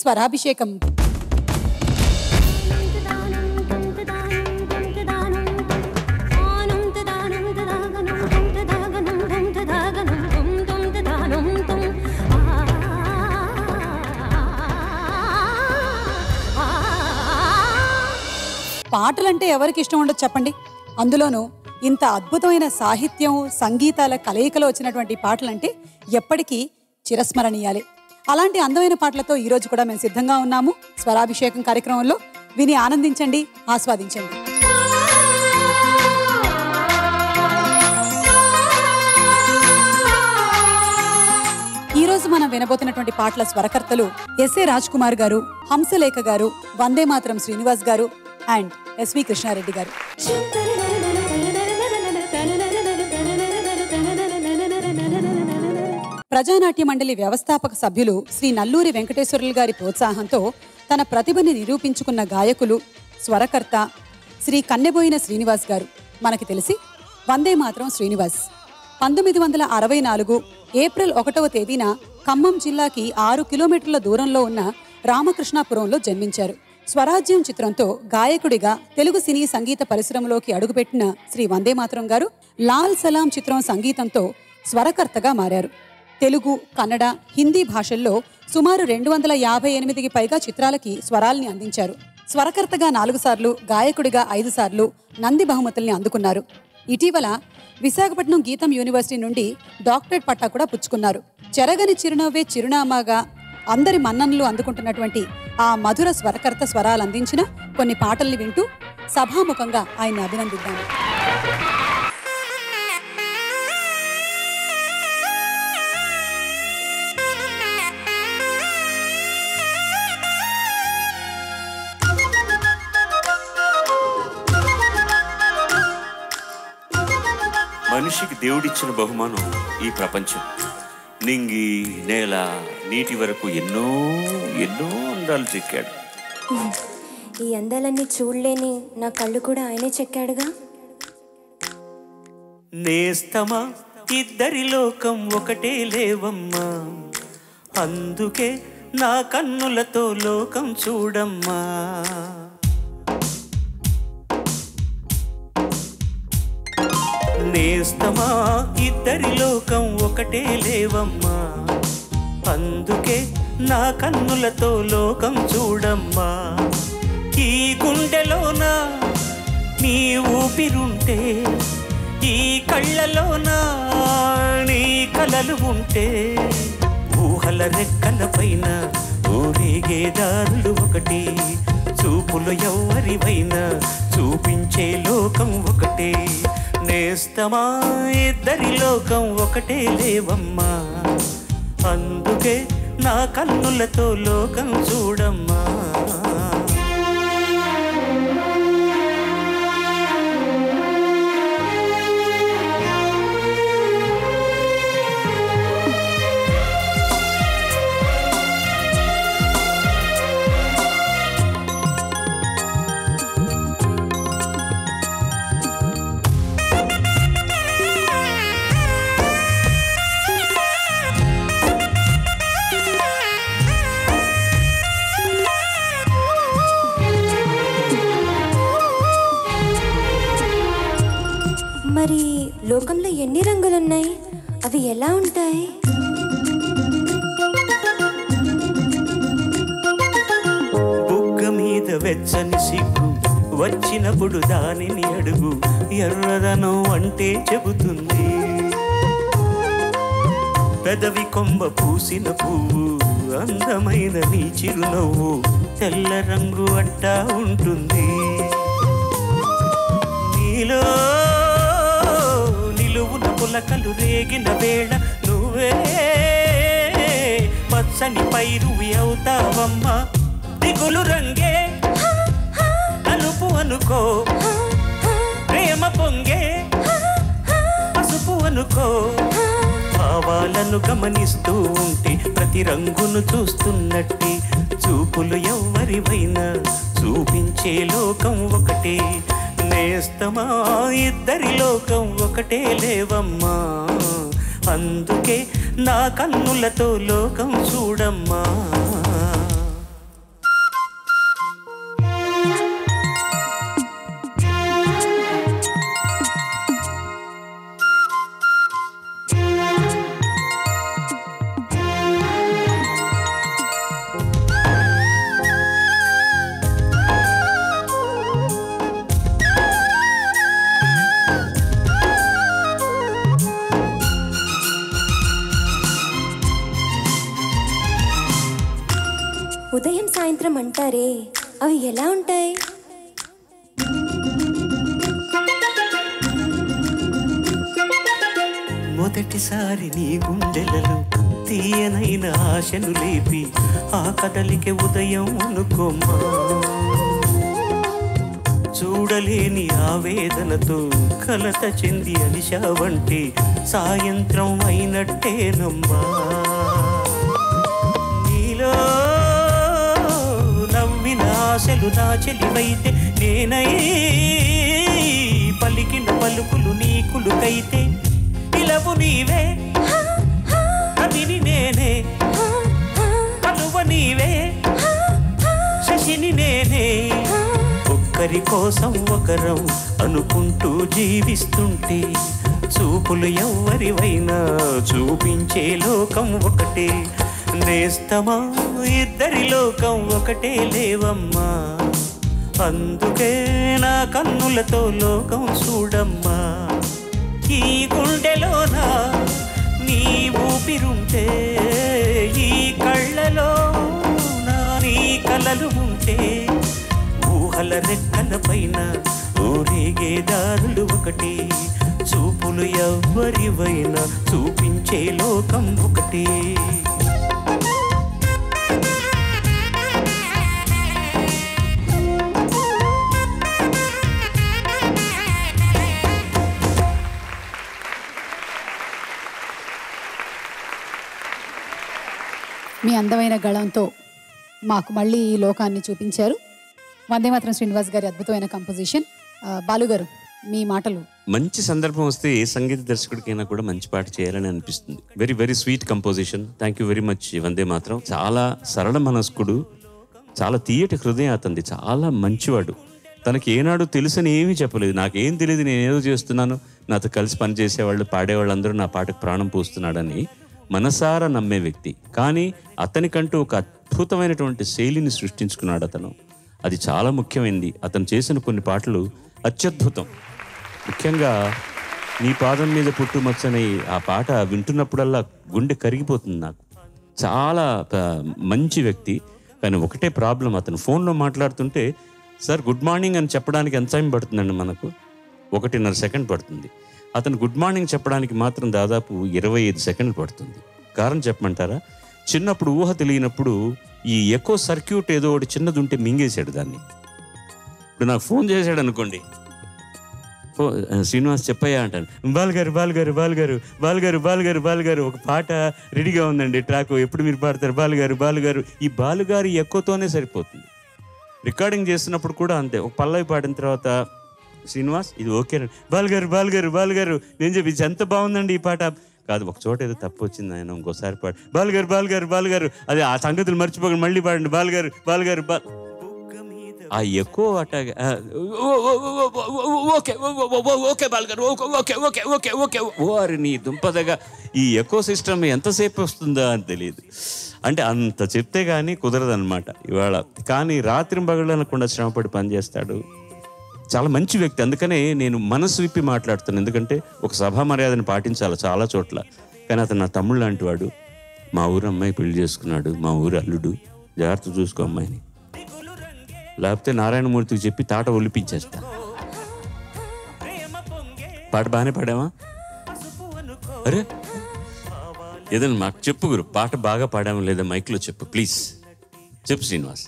స్వరాభిషేకం పాటలంటే ఎవరికి ఇష్టం ఉండదు చెప్పండి అందులోనూ ఇంత అద్భుతమైన సాహిత్యం సంగీతాల కలయికలో వచ్చినటువంటి పాటలంటే ఎప్పటికీ చిరస్మరణీయాలే అలాంటి అందమైన పాటలతో ఈ రోజు కూడా మేము సిద్ధంగా ఉన్నాము స్వరాభిషేకం కార్యక్రమంలో విని ఆనందించండి ఆస్వాదించండి ఈ రోజు మనం వినబోతున్నటువంటి పాటల స్వరకర్తలు ఎస్ఏ రాజ్ కుమార్ గారు హంసలేఖ గారు వందే మాత్రం శ్రీనివాస్ గారు అండ్ ఎస్వి కృష్ణారెడ్డి గారు ప్రజానాట్య మండలి వ్యవస్థాపక సభ్యులు శ్రీ నల్లూరి వెంకటేశ్వరులు గారి ప్రోత్సాహంతో తన ప్రతిభని నిరూపించుకున్న గాయకులు స్వరకర్త శ్రీ కన్నెబోయిన శ్రీనివాస్ గారు మనకి తెలిసి వందే మాత్రం శ్రీనివాస్ పంతొమ్మిది వందల అరవై నాలుగు ఏప్రిల్ ఒకటవ తేదీన ఖమ్మం జిల్లాకి ఆరు కిలోమీటర్ల దూరంలో ఉన్న రామకృష్ణాపురంలో జన్మించారు స్వరాజ్యం చిత్రంతో గాయకుడిగా తెలుగు సినీ సంగీత పరిశ్రమలోకి అడుగుపెట్టిన శ్రీ వందే మాతరం గారు లాల్ సలాం చిత్రం సంగీతంతో స్వరకర్తగా మారారు తెలుగు కన్నడ హిందీ భాషల్లో సుమారు రెండు వందల యాభై ఎనిమిదికి పైగా చిత్రాలకి స్వరాల్ని అందించారు స్వరకర్తగా నాలుగు సార్లు గాయకుడిగా ఐదు సార్లు నంది బహుమతుల్ని అందుకున్నారు ఇటీవల విశాఖపట్నం గీతం యూనివర్సిటీ నుండి డాక్టరేట్ పట్టా కూడా పుచ్చుకున్నారు చెరగని చిరునవ్వే చిరునామాగా అందరి మన్ననలు అందుకుంటున్నటువంటి ఆ మధుర స్వరకర్త స్వరాలు అందించిన కొన్ని పాటల్ని వింటూ సభాముఖంగా ఆయన్ని అభినందిద్దాం మనిషికి దేవుడిచ్చిన బహుమానం ఈ ప్రపంచం నింగి నేల నీటి వరకు ఎన్నో ఎన్నో అందాలు చెక్కాడు ఈ అందాలన్నీ చూడలేని నా కళ్ళు కూడా ఆయనే చెక్కాడుగా నేస్తమా ఇద్దరి లోకం ఒకటే లేవమ్మా అందుకే నా కన్నులతో లోకం చూడమ్మా నేస్తమా ఇద్దరి లోకం ఒకటే లేవమ్మా అందుకే నా కన్నులతో లోకం చూడమ్మా ఈ గుండెలోన నీ ఊపిరుంటే ఈ కళ్ళలోన నీ కలలు ఉంటే ఊహల రెక్కల పైన ఊరేగే దారులు ఒకటి చూపులు ఎవరివైనా చూపించే లోకం ఒకటే నేస్తమా ఇద్దరి లోకం ఒకటే లేవమ్మా అందుకే నా కన్నులతో లోకం చూడమ్మా మరి లోకంలో ఎన్ని రంగులున్నాయి అవి ఎలా ఉంటాయి బుగ్గ మీద వెచ్చని సిగ్గు వచ్చినప్పుడు దానిని అడుగు ఎర్రదనం అంటే చెబుతుంది పెదవి కొమ్మ పూసిన పువ్వు అందమైన నీ చిరునవ్వు తెల్ల రంగు అంటా ఉంటుంది నీలో నిలువున పులకలు రేగిన వేళ నువ్వే పచ్చని పైరు అవుతావమ్మా దిగులు రంగే నలుపు అనుకో ప్రేమ పొంగే పసుపు అనుకో భావాలను గమనిస్తూ ఉంటే ప్రతి రంగును చూస్తున్నట్టే చూపులు ఎవరివైనా చూపించే లోకం ఒకటే నేస్తమా ఇద్దరి లోకం ఒకటే లేవమ్మా అందుకే నా కన్నులతో లోకం చూడమ్మా ఉదయం సాయంత్రం అంటారే అవి ఎలా ఉంటాయి మొదటిసారి నీ గుండెలలో తీయనైన ఆశను లేపి ఆ కదలికే ఉదయం అనుకోమ్మా చూడలేని ఆవేదనతో కలత చెంది అలిశావంటే సాయంత్రం అయినట్టేనమ్మా నీలో నవ్విన ఆశలు నా చెలివైతే నేనై పలికిన పలుకులు నీకులుకైతే ఇలవు నీవే కవిని నేనే కలువ నీవే శశిని నేనే ఒక్కరి కోసం ఒకరం అనుకుంటూ జీవిస్తుంటే చూపులు ఎవ్వరివైనా చూపించే లోకం ఒకటే నేస్తమా ఇద్దరి లోకం ఒకటే లేవమ్మా అందుకే నా కన్నులతో లోకం చూడమ్మా ఈ గుండెలోన నీ ఊపిరుంటే ఈ కళ్ళలో నా నీ కలలు ఉంటే ఊహల రెక్కల పైన ఊరేగే దారులు ఒకటి చూపులు ఎవ్వరివైనా చూపించే లోకం ఒకటి మీ అందమైన గళంతో మాకు మళ్ళీ ఈ లోకాన్ని చూపించారు వందే మాత్రం శ్రీనివాస్ గారి అద్భుతమైన కంపోజిషన్ ఆ, బాలుగారు మీ మాటలు మంచి సందర్భం వస్తే ఏ సంగీత దర్శకుడికైనా కూడా మంచి పాట చేయాలని అనిపిస్తుంది very very sweet composition thank you very much వందే మాత్రం చాలా సరళ మనస్కుడు చాలా తీయటి హృదయం అతంది చాలా మంచివాడు తనకి ఏనాడు తెలుసని ఏమీ చెప్పలేదు నాకేం తెలియదు నేను ఏదో చేస్తున్నాను నాతో కలిసి పనిచేసేవాళ్ళు పాడేవాళ్ళు అందరూ నా పాటకు ప్రాణం పోస్తున్నాడని మనసారా నమ్మే వ్యక్తి కానీ అతనికంటూ ఒక అద్భుతమైనటువంటి శైలిని సృష్టించుకున్నాడు అతను అది చాలా ముఖ్యమైనది అతను చేసిన కొన్ని పాటలు అత్యద్భుతం ముఖ్యంగా నీ పాదం మీద పుట్టుమచ్చని ఆ పాట వింటున్నప్పుడల్లా గుండె కరిగిపోతుంది నాకు చాలా ప- మంచి వ్యక్తి కానీ ఒకటే ప్రాబ్లం అతను ఫోన్లో మాట్లాడుతుంటే సార్ గుడ్ మార్నింగ్ అని చెప్పడానికి ఎంత టైం పడుతుందండి మనకు ఒకటిన్నర సెకండ్ పడుతుంది అతను గుడ్ మార్నింగ్ చెప్పడానికి మాత్రం దాదాపు ఇరవై ఐదు సెకండ్లు పడుతుంది కారణం చెప్పమంటారా చిన్నప్పుడు ఊహ తెలియనప్పుడు ఈ ఎకో సర్క్యూట్ ఏదో ఒకటి చిన్నది ఉంటే మింగేశాడు దాన్ని ఇప్పుడు నాకు ఫోన్ చేశాడు అనుకోండి ఫో- శ్రీనివాస్ చెప్పయ్యా అంటాను బాలుగారు బాలుగారు బాలుగారు బాలుగారు బాలుగారు బాలుగారు ఒక పాట రెడీగా ఉందండి ట్రాక్ ఎప్పుడు మీరు పాడతారు బాలుగారు బాలుగారు ఈ బాలుగారు ఎక్కువతోనే సరిపోతుంది రికార్డింగ్ చేస్తున్నప్పుడు కూడా అంతే ఒక పల్లవి పాడిన తర్వాత శ్రీనివాస్ ఇది ఓకే బాలుగారు బాలుగారు బాలుగారు నేను చెప్పి "ఇది ఎంత బాగుందండి ఈ పాట కాదు ఒక చోట ఏదో తప్పు వచ్చింది ఆయన ఇంకోసారి పాడు బాలుగారు బాలుగారు బాలుగారు అది ఆ సంగతులు మర్చిపోకండి మళ్ళీ పాడండి బాలుగారు బాలుగారు బా ఆ ఎక్కువ అట్టాగా ఆ, ఓ, ఓ, ఓ, ఓ, ఓ, ఓ, ఓకే ఓ, ఓ, ఓ, ఓ, ఓకే బాలుగారు okay okay okay okay okay ఓ అరే నీ దుంపదగా ఈ ఎకో సిస్టమ్ ఎంతసేపు వస్తుందా అని తెలియదు అంటే అంత చెప్తే కానీ కుదరదన్నమాట ఇవాళ కానీ రాత్రి పగలనకుండా శ్రమపడి పనిచేస్తాడు చాలా మంచి వ్యక్తి అందుకనే నేను మనసు విప్పి మాట్లాడుతాను ఎందుకంటే ఒక సభా మర్యాదను పాటించాలి చాలా చోట్ల కానీ అతను నా తమ్ముడు లాంటి వాడు మా ఊరు అమ్మాయి పెళ్లి చేసుకున్నాడు మా ఊరు అల్లుడు జాగ్రత్త చూసుకో అమ్మాయిని లేకపోతే నారాయణమూర్తికి చెప్పి తాట ఒలిపించేస్తా పాట బాగానే పాడావా అరే ఏదైనా మాకు చెప్పు గురు పాట బాగా పాడామా లేదా మైక్లో చెప్పు ప్లీజ్ చెప్పు శ్రీనివాస్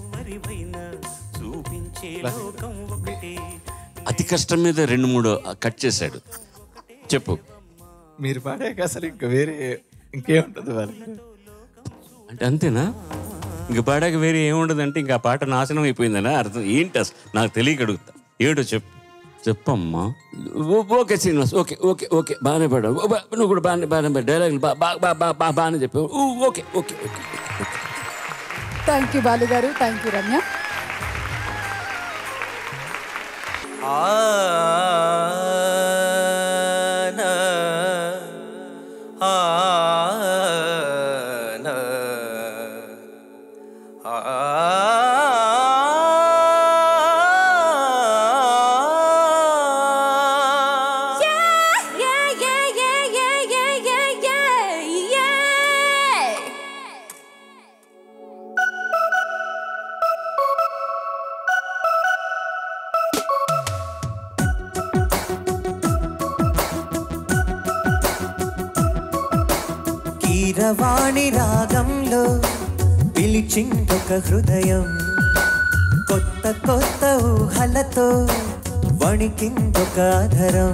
అతి కష్టం మీద రెండు మూడు కట్ చేశాడు చెప్పు మీరు పాడాక అసలు ఇంకా వేరే ఇంకేముంటుంది వాళ్ళకి అంటే అంతేనా ఇంక పాడాక వేరే ఏముండదు అంటే ఇంకా ఆ పాట నాశనం అయిపోయిందనా అర్థం ఏంటి అసలు నాకు తెలియక అడుగుతా ఏటో చెప్పు చెప్పమ్మా ఓ- okay Srinivas okay okay okay బాగానే పాడావు ఓ, బా- నువ్వు కూడా బాగానే బాగానే పాడావు డైలాగులు బా బా బా బా బా- బాగానే చెప్పావు ఊ, okay okay okay okay thank you Balu garu thank you Ramya Yeah, yeah, yeah, yeah, yeah, yeah, yeah, yeah. Keeravani రాగంలో పిలిచిందొక హృదయం కొత్త కొత్త ఊహలతో వణికిందొక ఆధరం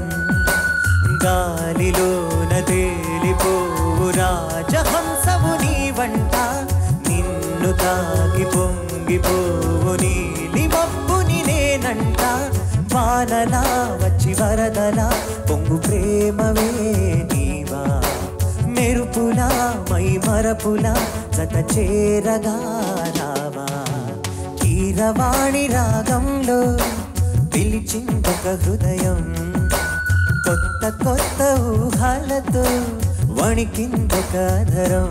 గాలిలోన తేలిపోవు రాజహంసము నీ వంట నిన్ను తాగి పొంగిపోవు నీలి మబ్బుని నేనంట వానలా వచ్చి వరదలా పొంగు ప్రేమవే నీవా మెరుపులా మై మరపులా జత చేరగా రావా కీరవాణి రాగంలో పిలిచిందొక హృదయం కొత్త కొత్త ఊహలతో వణికిందొక ధరం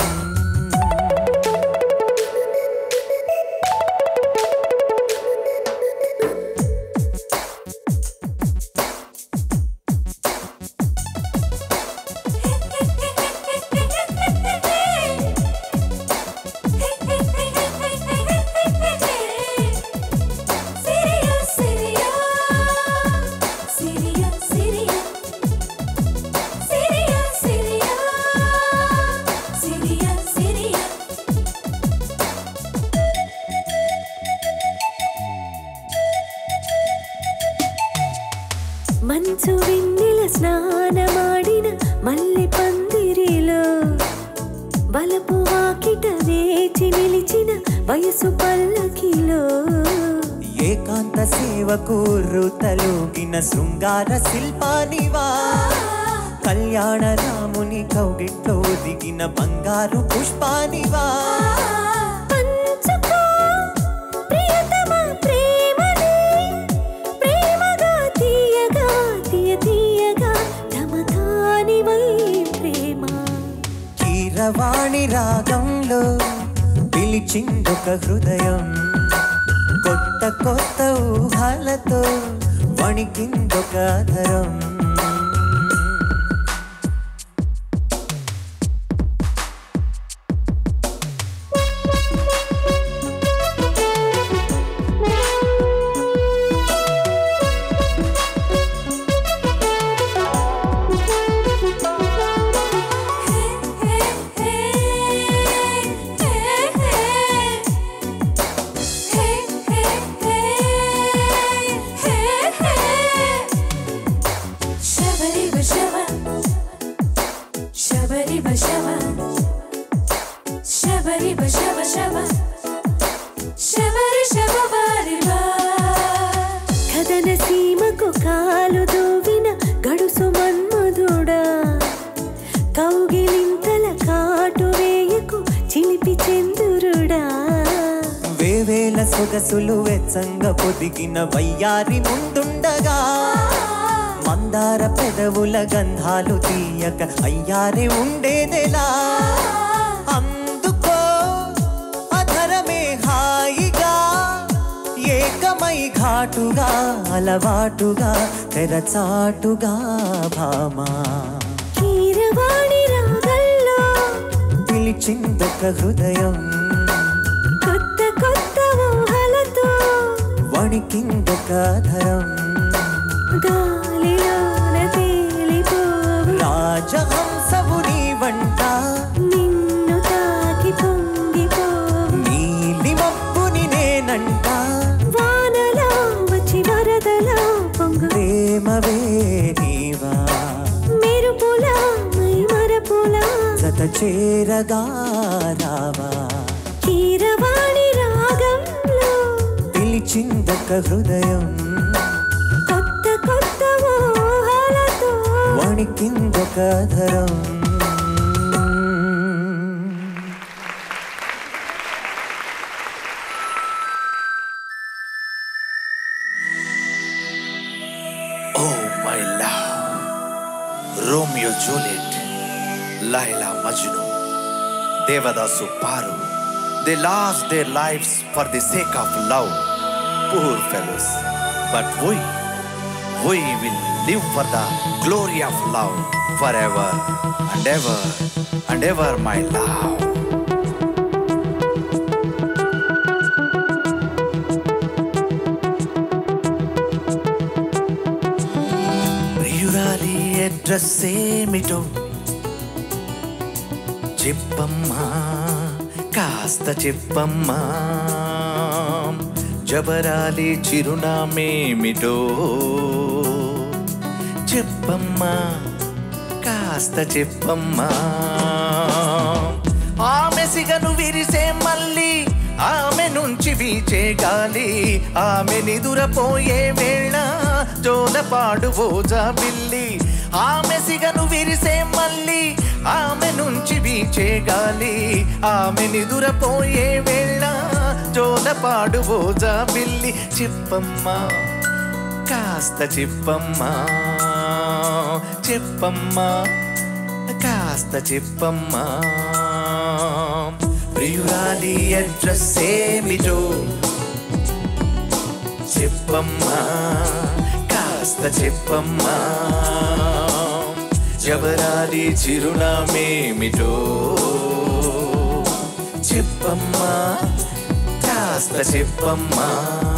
మంచు వెన్నెల స్నానమాడిన మల్లె పందిరిలో బలపు వాకిట వేచి నిలిచిన వయసు పల్లకిలో ఏకాంత సేవకు రుతలోగిన శృంగార శిల్పానివా కళ్యాణ రాముని కౌగిట్లో దిగిన బంగారు పుష్పానివా పంచుకో ప్రియతమా ప్రేమని ప్రేమగా తీయగా తీయ తీయగా తమకానివై ప్రేమ కీరవాణి రాగంలో పిలిచిందొక హృదయం కొత్త కొత్త ఊహలతో వణికిందొక ధరం కథన సీమకు కాలు దూవిన గడుసు మన్మధుడా కౌగిలింతల కాటు వేయకు చిలిపి చందురుడా వేవేల సొగసులు వెచ్చంగా పొదిగిన వయ్యారి ముందుండగా మందార పెదవుల గంధాలు తీయక అయ్యారే ఉండేదెలా అందుకో అధరమే హాయిగా ఏకమై ఘాటుగా అలవాటుగా తెరచాటుగా భామా కీరవాణి రాగల్లో పిలిచిందొక హృదయం కొత్త కొత్త ఊహలతో వణికిందొక ధరం గాలిలోన తేలిపోవు రాజహంసవు నీ వంట నిన్ను తాకి పొంగిపోవు నీలి మబ్బుని నేనంట వానలా వచ్చి వరదలా పొంగు ప్రేమవే నీవా మెరుపులా మై మరపులా జత చేరగా రావా కీరవాణి రాగంలో పిలిచిందొక హృదయం కొత్త కొత్త ఊహలతో వణికిందొక ధరం Oh, my love. Romeo Juliet, Laila Majnu, Devadasu Paru. They lost their lives for the sake of love. Poor fellows. But we, we will live for the glory of love forever and ever and ever, my love. ప్రియురాలి address ఏమిటో చెప్పమ్మా కాస్త చెప్పమ్మా జబరాలి చిరునామేమిటో చెప్పమ్మా కాస్త చెప్పమ్మా ఆమె సిగను విరిసే మళ్ళీ ఆమె నుంచి వీచే గాలి ఆమె నిదురపోయే వేళ జోలపాడు ఓజా బిల్లి ఆమె సిగను విరిసే మళ్ళీ ఆమె నుంచి వీచే గాలి ఆమె నిదురపోయే వేళ జోలపాడు ఓజా బిల్లి చెప్పమ్మా కాస్త చెప్పమ్మా చెప్పమ్మా కాస్త చెప్పమ్మా ప్రియురాలి అడ్రస్ ఏమిటో చెప్పమ్మా కాస్త చెప్పమ్మా జబరాలి చిరునామేమిటో చెప్పమ్మా కాస్త చెప్పమ్మా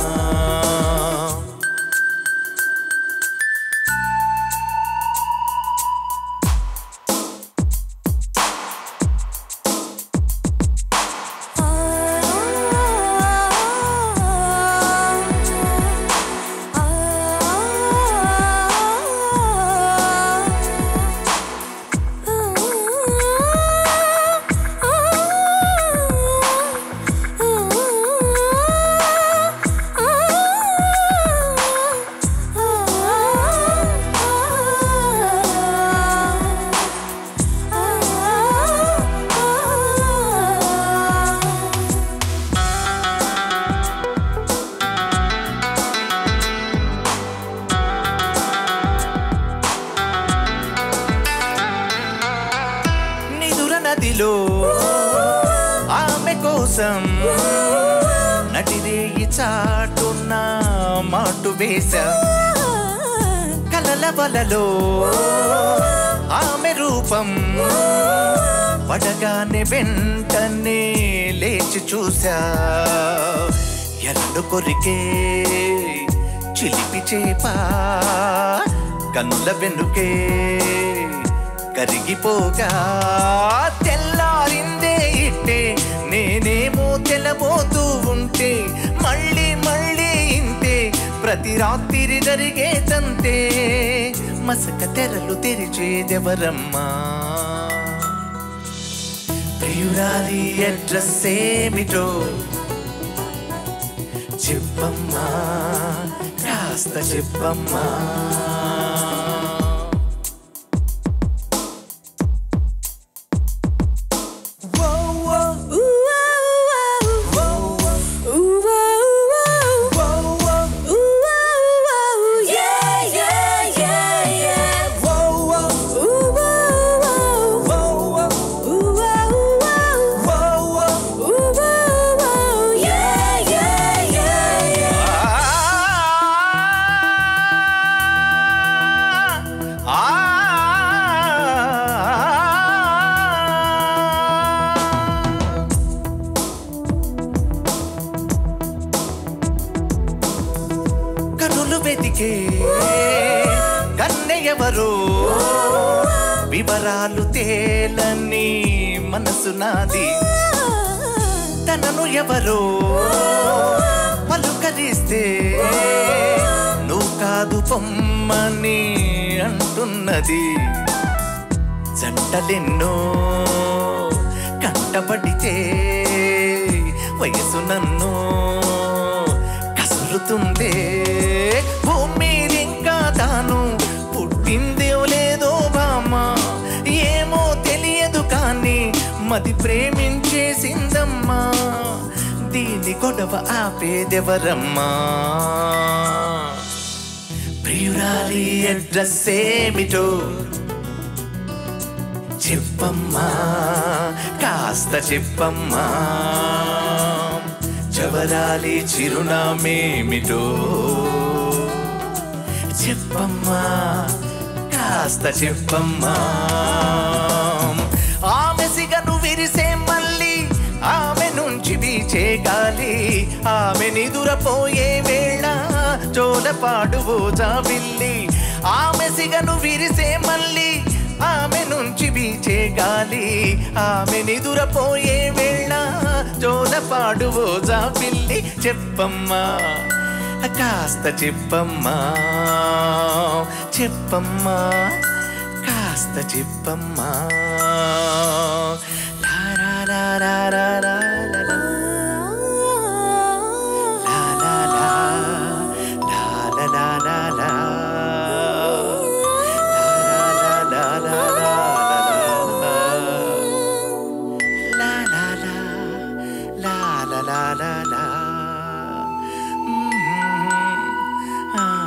నిదుర నదిలో ఆమె కోసం నటిరేయి చాటున్న మాటు వేశా కలల వలలో ఆమె రూపం పడగానే వెంటనే లేచి చూసా ఎరడు కొరికే చిలిపి చేప కన్నుల వెనుకే కరిగిపోగా తెల్లారిందే ఇట్టే నేనేమో తెల్లబోతూ ఉంటే మళ్ళీ మళ్ళీ ఇంతే ప్రతి రాత్రి జరిగేదంతే మసక తెరలు తెరిచేదెవరమ్మా ప్రియురాలి అడ్రస్ ఏమిటో చెప్పమ్మా కాస్త చెప్పమ్మా కనులు వెతికే కన్నెయవరు వివరాలు తేలని మనసు నాది తనను ఎవరో పలుకరిస్తే నువ్వు కాదు పొమ్మని అంటున్నది జంటలెన్నో కంటపడితే వయసు నన్ను కసురుతుందే భూమి ఇంకా తాను పుట్టిందో లేదో బామ్మ ఏమో తెలియదు కానీ మది ప్రేమించేసిందమ్మా దీని గొడవ ఆపేదెవరమ్మా ప్రియురాలి అడ్రస్ ఏమిటో చెప్పమ్మా కాస్త చెప్పమ్మా చవరాలి చిరునామేమిటో చెప్పమ్మా కాస్త చెప్పమ్మా ఆమె సిగను విరిసే మళ్ళీ ఆమె నుంచి వీచే గాలి ఆమె నిదురపోయే వేళ జోలపాడు ఓజా బిల్లి ఆమె సిగను విరిసే మళ్ళీ ఆమె నుంచి బీ వీచే గాలి ఆమె నిదురపోయే వేళ జోల పాడువో జాబిల్లి చెప్పమ్మా కాస్త చెప్పమ్మా చెప్పమ్మా కాస్త చెప్పమ్మా లా లా లా లా లా లా లా లా. లా లా లా. లా లా లా లా లా. లా లా లా లా లా లా. లా లా లా. లా లా లా లా లా. మ్మ్. ఆ.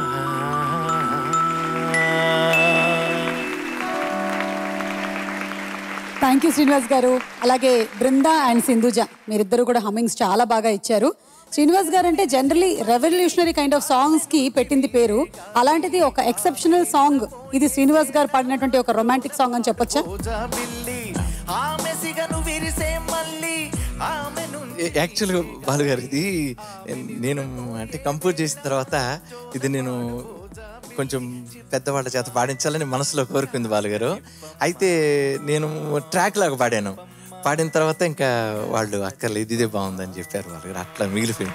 థ్యాంక్ యూ శ్రీనివాస్ గారు అలాగే బృంద అండ్ సింధుజ మీరిద్దరు కూడా హమ్మింగ్స్ చాలా బాగా ఇచ్చారు శ్రీనివాస్ గారు అంటే generally revolutionary kind of songs కి పెట్టింది పేరు అలాంటిది ఒక ఎక్సెప్షనల్ సాంగ్ ఇది శ్రీనివాస్ గారు పాడినటువంటి ఒక రొమాంటిక్ సాంగ్ అని చెప్పొచ్చా రోజా బిల్లి ఆమె సిగను విరిసే మళ్ళీ ఆమె నుండి యాక్చువల్గా బాలుగారు ఇది నేను అంటే కంపోజ్ చేసిన తర్వాత ఇది నేను కొంచెం పెద్దవాళ్ళ చేత పాడించాలని మనసులో కోరుకుంది బాలుగారు అయితే నేను ట్రాక్ లాగా పాడాను పాడిన తర్వాత ఇంకా వాళ్ళు అక్కర్లేదు ఇదే బాగుందని చెప్పారు బాలుగారు అట్లా మిగిలిపోయింది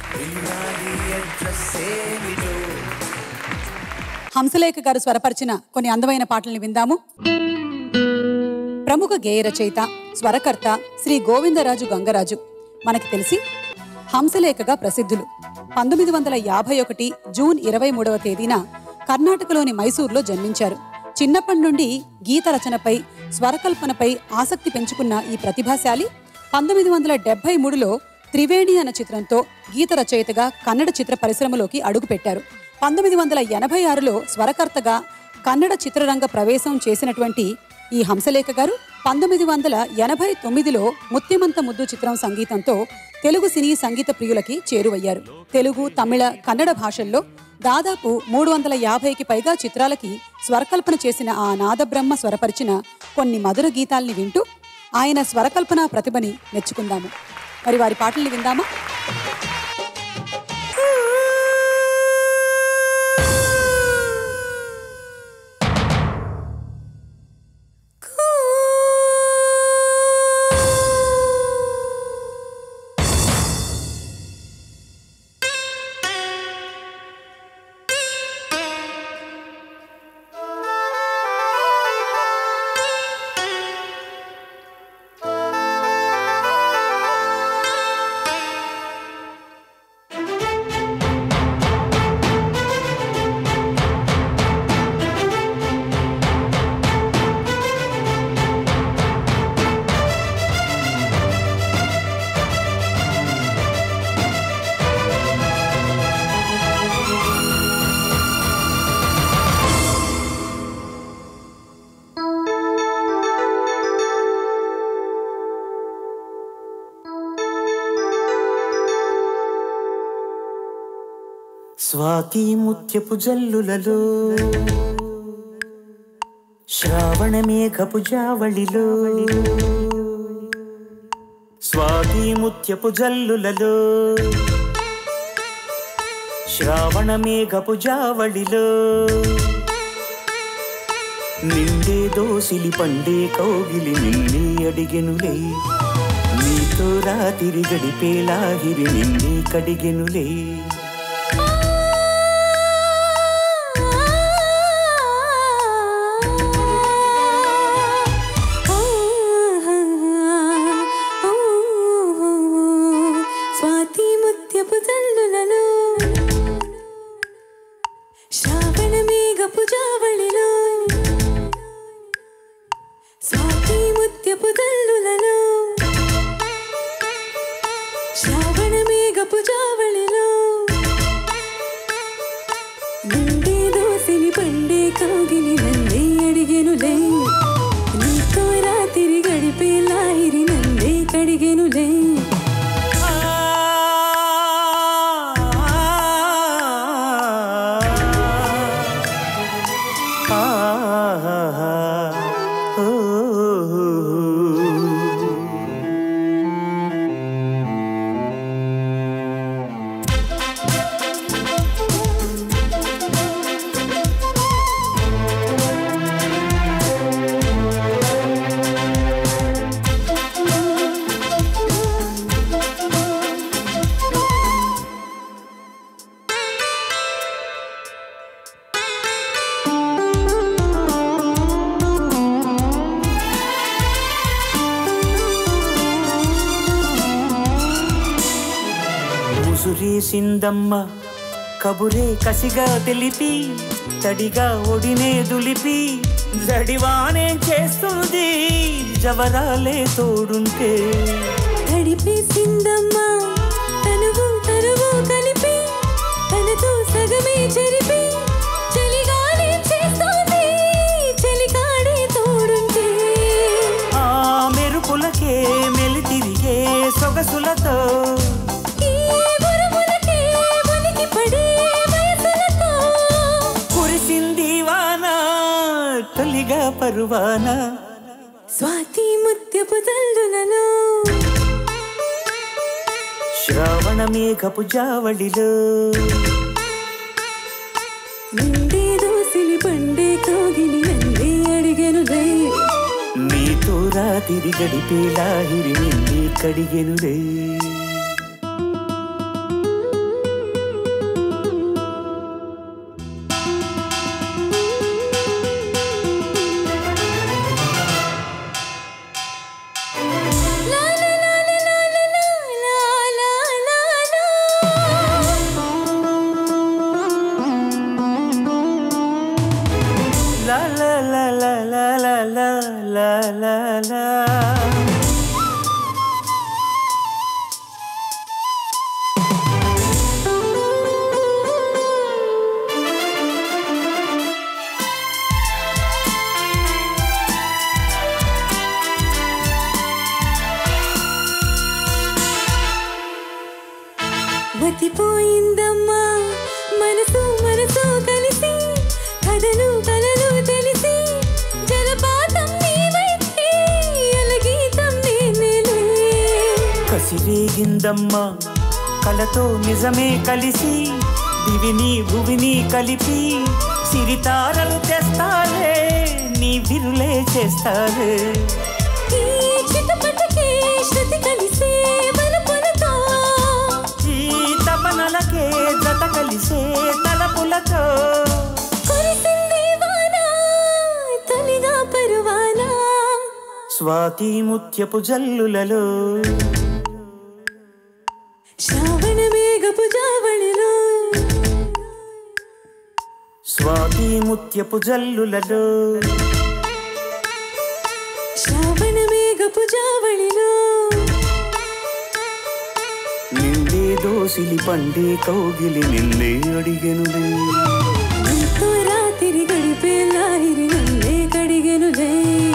హంసలేఖ గారు స్వరపరిచిన కొన్ని అందమైన పాటల్ని విందాము ప్రముఖ గేయ రచయిత స్వరకర్త శ్రీ గోవిందరాజు గంగరాజు మనకి తెలిసి హంసలేఖగా ప్రసిద్ధులు పంతొమ్మిది వందల యాభై ఒకటి జూన్ ఇరవై మూడవ తేదీన కర్ణాటకలోని మైసూర్లో జన్మించారు చిన్నప్పటి నుండి గీత రచనపై స్వరకల్పనపై ఆసక్తి పెంచుకున్న ఈ ప్రతిభాశాలి పంతొమ్మిది వందల డెబ్బై మూడులో త్రివేణి అన్న చిత్రంతో గీత రచయితగా కన్నడ చిత్ర పరిశ్రమలోకి అడుగుపెట్టారు పంతొమ్మిది వందల ఎనభై ఆరులో స్వరకర్తగా కన్నడ చిత్రరంగ ప్రవేశం చేసినటువంటి ఈ హంసలేఖ గారు పంతొమ్మిది వందల ఎనభై తొమ్మిదిలో ముత్యమంత ముద్దు చిత్రం సంగీతంతో తెలుగు సినీ సంగీత ప్రియులకి చేరువయ్యారు తెలుగు తమిళ కన్నడ భాషల్లో దాదాపు మూడు వందల యాభైకి పైగా చిత్రాలకి స్వరకల్పన చేసిన ఆ నాదబ్రహ్మ స్వరపరిచిన కొన్ని మధుర గీతాల్ని వింటూ ఆయన స్వరకల్పన ప్రతిభని మెచ్చుకుందాము మరి వారి పాటల్ని విందామా స్వాతి ముత్యపు జల్లులలో శ్రావణ మేఘపు జావళిలో స్వాతి ముత్యపు జల్లులలో శ్రావణ మేఘపు జావళిలో నిండే దోసిలి పండే కౌగిలి నిన్నే అడిగెనులే నీతో రాతిరి గడిపేలాగిరి నిన్నే కడిగెనులే స్వాతి ముత్యపు జల్లులలో శ్రావణ మేఘపు జావళిలో స్వాతి ముత్యపు జల్లులలో శ్రావణ మేఘపు జావళిలో కురిసిందమ్మ కబురే కసిగా తెలిపి తడిగా ఒడినే దులిపి జడివానే చేస్తుంది జవరాలే తోడుంటే తడిపేసిందమ్మా తనువు తనువు కలిపి తనతో సగమే చెరిపి చలిగానే చేస్తోంది చలిగానే తోడుంటే ఆ మెరుపులకే మెలి తిరిగే సొగసులతో ఈ ఉరుములకే ఉనికి పడే వయసులతో కురిసింది వాన తొలిగా పరువాన స్వాతి ముత్యపు తల్లులలో శ్రావణ మేఘపు జావళిలో నిండే దోసిలి పండే కోగిలి అందే అడిగెను నీతో రాతిరి గడిపేలా హిరిమిల్లి కడిగెనులే లా లా లా లా లా లా లా లా లా లా మతిపోయిందమ్మా మనసు మనసు కలిసి కథలు కలలు తెలిసి జలపాతం నీవైతే అలగీతం నేనేలే కసిరేగిందమ్మా కలతో నిజమే కలిసి దివిని భువిని కలిపి సిరితారలు తెస్తాలే నీ విరులే చేస్తాలే ఈ చిటపటకే శృతి కలిసే బలపులతో ఈ తపనలకే జత కలిసే తలపులతో కురిసింది వాన తొలిగా పరువానా స్వాతి ముత్యపు జల్లులలో శ్రావణ మేఘపు జావళిలో స్వాతి ముత్యపు జల్లులలో శ్రావణ మేఘపు జావళిలో నిండే దోసిలి పండే కౌగిలి నిన్నే అడిగెనులే నీతో రాత్రి గడిపే లాహిరి నన్నే కడిగెనులే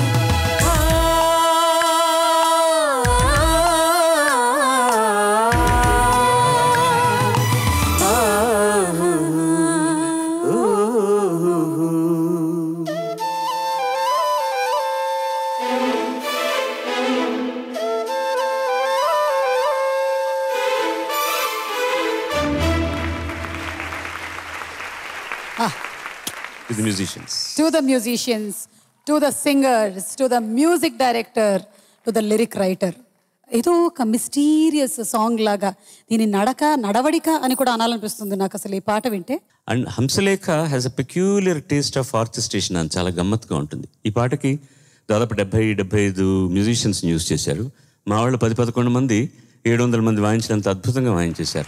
to the musicians. To the musicians to the singers to the music director to the lyric writer ఏదో ఒక మిస్టీరియస్ సాంగ్ లాగా దీని నడక నడవడిక అని కూడా అనాలనిపిస్తుంది నాకు అసలు ఈ పాట వింటే and Hamsalekha has a peculiar taste of orchestration అని చాలా గమ్మత్తుగా ఉంటుంది ఈ పాటకి దాదాపు డెబ్బై డెబ్బై ఐదు మ్యూజిషియన్స్ని యూజ్ చేశారు మా వాళ్ళు పది పదకొండు మంది ఏడు వందల మంది వాయించినంత అద్భుతంగా వాయించేశారు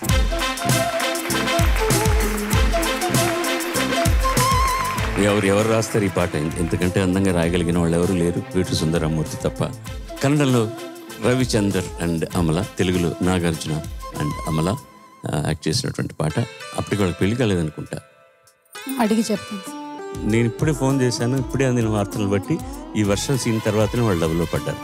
ఎవరు ఎవరు రాస్తారు ఈ పాట ఎంతకంటే అందంగా రాయగలిగిన వాళ్ళు ఎవరు లేరు వీటి సుందరమూర్తి తప్ప కన్నడంలో రవిచందర్ అండ్ అమల తెలుగులో నాగార్జున అండ్ అమల ఆ, యాక్ట్ చేసినటువంటి పాట అప్పటికి వాళ్ళకి పెళ్లి కాలేదనుకుంటా అడిగి చెప్తాను నేను ఇప్పుడే ఫోన్ చేశాను ఇప్పుడే అందిన వార్తలను బట్టి ఈ వర్షం సీన్ తర్వాతనే వాళ్ళు డబ్బులో పడ్డారు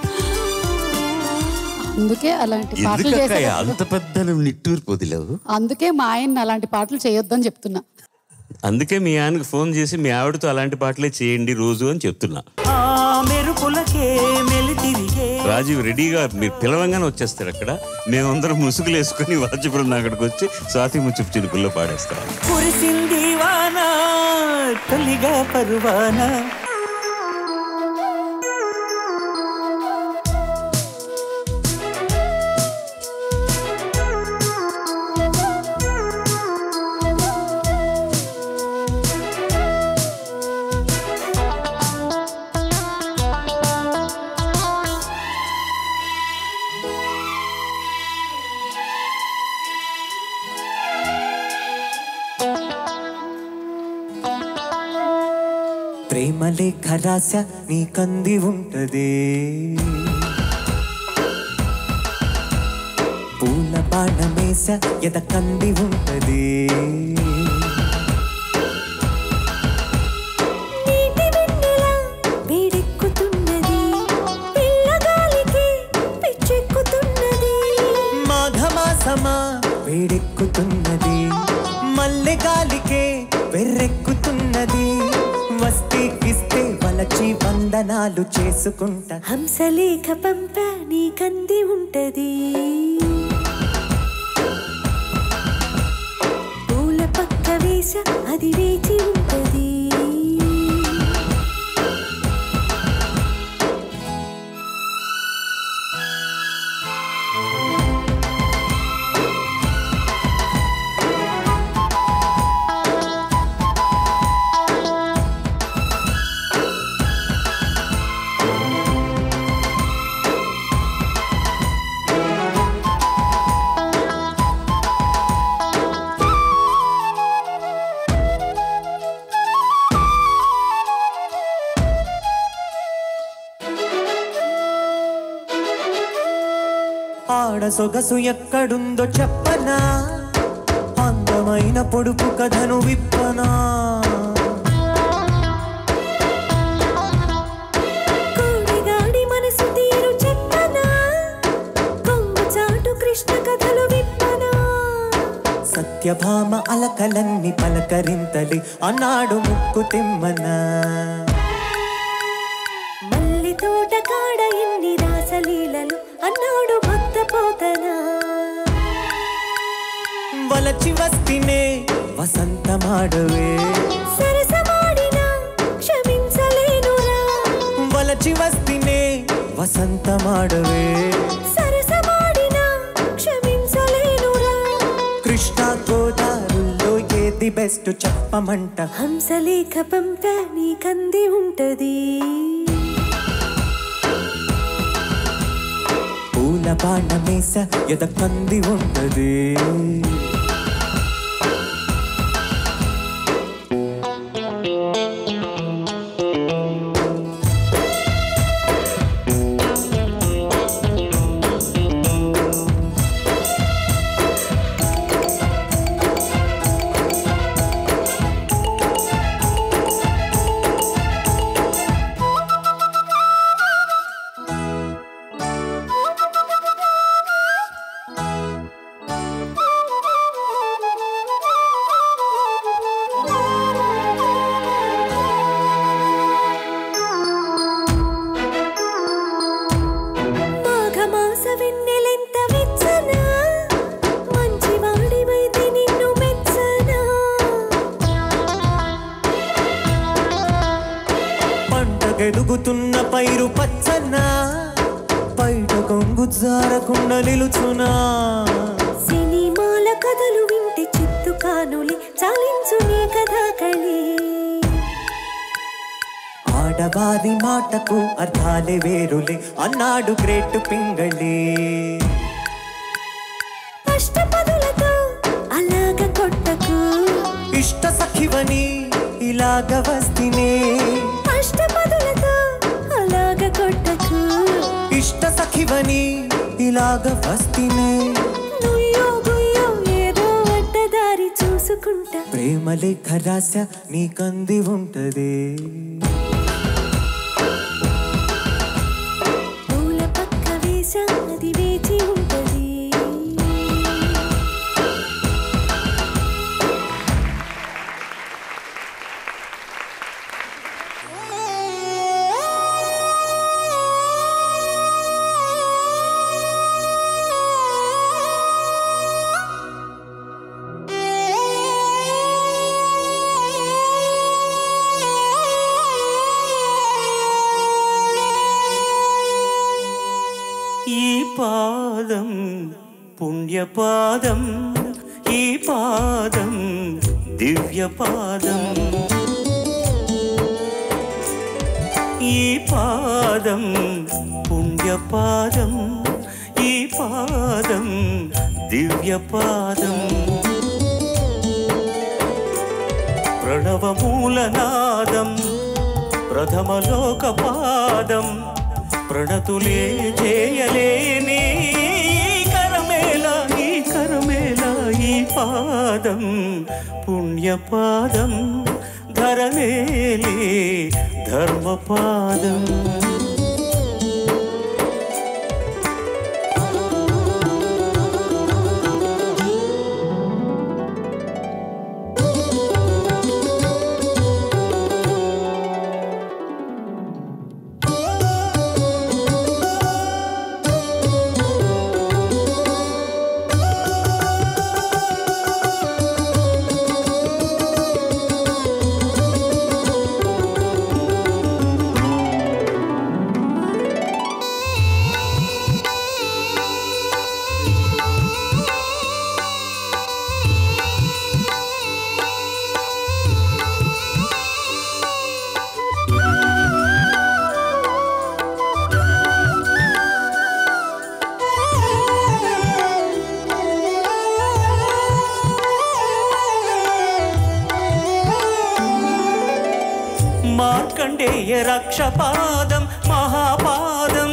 అందుకే అలాంటి పాటలు ఎందుకక్క చేసే అంత పెద్ద నిట్టూరు పొదిలేవు అందుకే మా ఆయన అలాంటి పాటలు చేయొద్దని చెప్తున్నా అందుకే మీ ఆయనకు ఫోన్ చేసి మీ ఆవిడతో అలాంటి పాటలే చేయండి రోజు అని చెప్తున్నా ఆ మెరుపులకే మెలి తిరిగే రాజీవ్ రెడీగా మీరు పిలవంగానే వచ్చేస్తారు అక్కడ మేమందరం ముసుగులు వేసుకుని వాద్య బృందం అక్కడికి వచ్చి స్వాతి ముచ్చుపు చినుకుల్లో పాడేస్తాం కురిసింది వాన తొలిగా పరువాన లేఖ రాశ నీకంది ఉంటది పూల బాణమేస ఎద కంది ఉంటది నీటి వెన్నెల వేడెక్కుతున్నది పిల్లగాలికి పిచ్చెక్కుతున్నది మాఘమాసమా వేడెక్కుతున్నది మల్లె గాలికే వెర్రెక్కుతున్నది వస్తీకిస్తే వలచి వందనాలు చేసుకుంటా హంసలేఖ పంప నీకంది ఉంటది పూల పక్క వేస అది వేచి ఉంటది ఆడ సొగసు ఎక్కడుందో చెప్పనా అందమైన పొడుపు కథను విప్పనా కోడిగాడి మనసు తీరు చెప్పనా కొంగు చాటు కృష్ణ కథలు విప్పనా సత్యభామ అలకలన్ని పలకరింతలి అన్నాడు ముక్కు తిమ్మనా మల్లి తోట కాడ ఎన్ని రాసలీలలు అన్నాడు భక్త పోతనా వలచి వస్తినే వసంతమాడవే సరసమాడినా క్షమించలేనురా వలచి వస్తినే వసంతమాడవే సరసమాడినా క్షమించలేనురా కృష్ణ గోదారుల్లో ఏది బెస్ట్ చెప్పమంట హంసలేఖ పంప నీకంది ఉంటది పూల బాణమేస ఎద కంది ఉంటది మాఘమాస వెన్నెలెంత వెచ్చనా మంచివాడివైతే నిన్ను మెచ్చనా పంటగెదుగుతున్న పైరు పచ్చన్నా బయట కొంగు జారకుండా నిలుచునా సినిమాల కథలు వింటే చిత్తు కానులి చాలించు నీ కథా కళి ఆడవారి మాటకు అర్థాలే వేరులే అన్నాడు గ్రేట్ పింగళి అష్టపదులతో అలాగ కొట్టకు ఇష్ట సఖివని ఇలాగ వస్తినే అష్టపదులతో అలాగ కొట్టకు ఇష్ట సఖివని ఇలాగ వస్తినే నుయ్యో గుయ్యో ఏదో అడ్డదారి చూసుకుంటా ప్రేమ లేఖ రాశ నీకంది ఉంటది పూల పక్క వేస అది వేచి ఉంటది ఈ పాదం పుణ్యపాదం ఈ పాదం దివ్యపాదం ఈ పాదం పుణ్యపాదం ఈ పాదం దివ్యపాదం ప్రణవమూలనాదం ప్రథమలోక పాదం ప్రణతులే చేయలేని ఈ కరమేళ ఈ కరమేళ ఈ పాదం పుణ్యపాదం ధరనేలే ధర్మపాదం మార్కండేయ రక్షపాదం మహాపాదం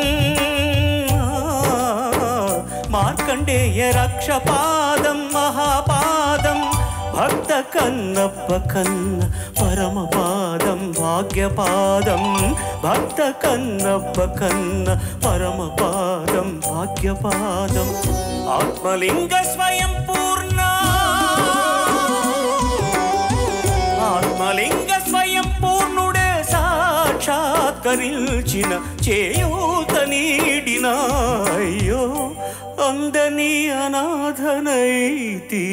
మార్కండేయ రక్షపాదం మహాపాదం భక్త కన్నప్ప కన్న పరమపాదం భాగ్యపాదం భక్త కన్నప్ప కన్న పరమపాదం భాగ్యపాదం ఆత్మలింగ స్వయం పూర్ణ ఆత్మలింగ స్వయం పూర్ణుడే సాక్షాత్కరించిన చేయూత నీడిన అయ్యో అందని అనాథనైతి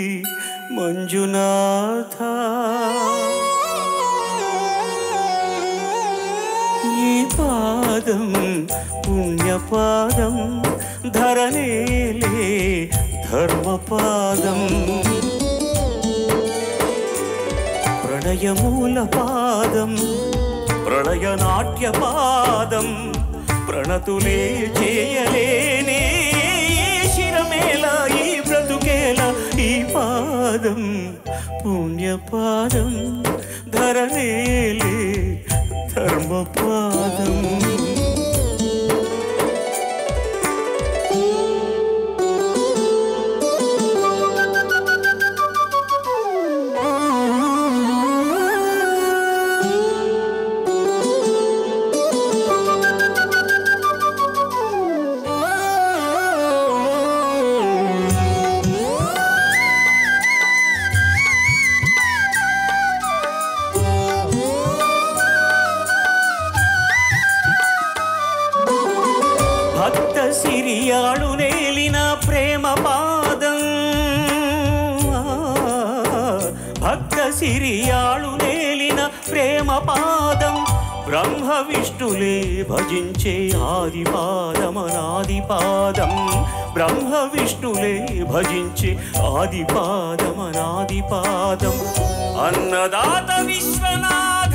మంజునాథ ఈ పాదం పుణ్యపాదం ధరనేలే ధర్మపాదం ప్రణయమూల పాదం ప్రళయనాట్య పాదం ప్రణతులే చేయలేనే శిరమేల ఈ బ్రతుకేల ఈ పాదం పుణ్యపాదం ధరనేలే ధర్మపాదం భక్త సిరియాడు నేలిన ప్రేమ పాదం భక్త సిరియాడు నేలిన ప్రేమ పాదం బ్రహ్మ విష్ణులే భజించే ఆది పాదమనాది పాదం బ్రహ్మ విష్ణులే భజించే ఆది పాదమనాది పాదం అన్నదాత విశ్వనాథ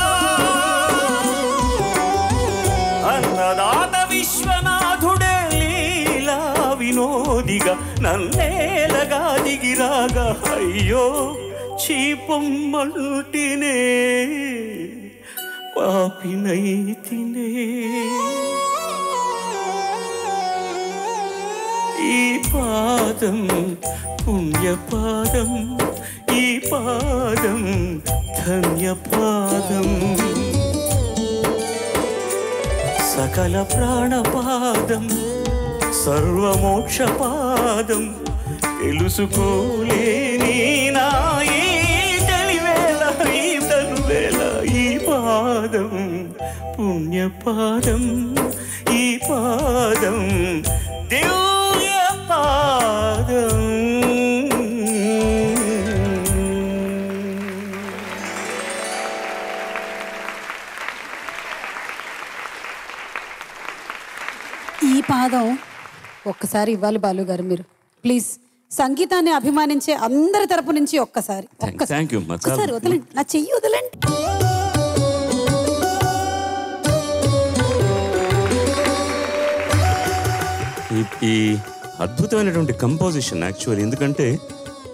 అన్నదాత విశ్వనాథుడే లీలా వినోదిగా నన్నేలగా దిగిరాగా అయ్యో చీపొమ్మల్టినే పాపినైతినే ఈ పాదం పుణ్యపాదం ఈ పాదం ధన్యపాదం సకల ప్రాణపాదం సర్వమోక్షపాదం తెలుసుకోలేని నా ఈ తెలివేళ ఈ తనువేళ ఈ పాదం పుణ్యపాదం ఈ పాదం దివ్య పాదం ఈ పాదం ఒక్కసారి ఇవ్వాలి బాలు గారు మీరు ప్లీజ్ సంగీతాన్ని అభిమానించే అందరి తరపు నుంచి ఒక్కసారి Thank- ఒక్కసారి thank you, అమ్మా. చాలా- ఒక్కసారి వదలండి నా చెయ్యి వదలండి ఈ ఈ అద్భుతమైనటువంటి కంపోజిషన్ యాక్చువల్ ఎందుకంటే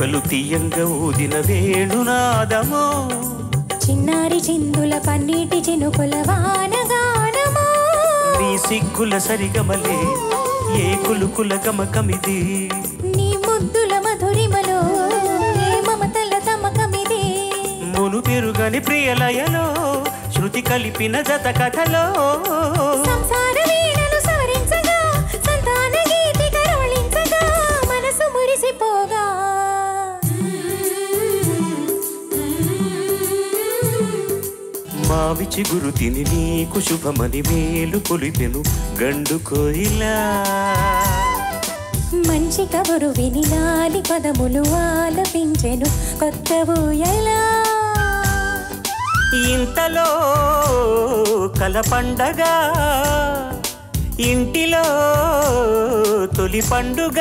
ఎలుకలు తీయంగా ఊదిన వేణునాదమో చిన్నారి చిందుల పన్నీటి చినుకుల వానగానమా నీ సిగ్గుల సరిగమలే ఏ కులుకుల గమకమిది నీ ముద్దుల మధురిమలో ఏ మమతల తమకమిది మును పెరుగని ప్రియలయలో శృతి కలిపిన జత కథలో సంసార వీణలు సవరించగా సంతాన గీతి కరుణించగా మనసు మురిసిపోగా మావి చిగురు తిని నీకు శుభమని మేలు కొలిపెను గండు కోయిలా మంచి కబురు విని లాలి పదములు ఆలపించెను కొత్త ఊయలా ఇంతలో కల పండగ ఇంటిలో తొలి పండుగ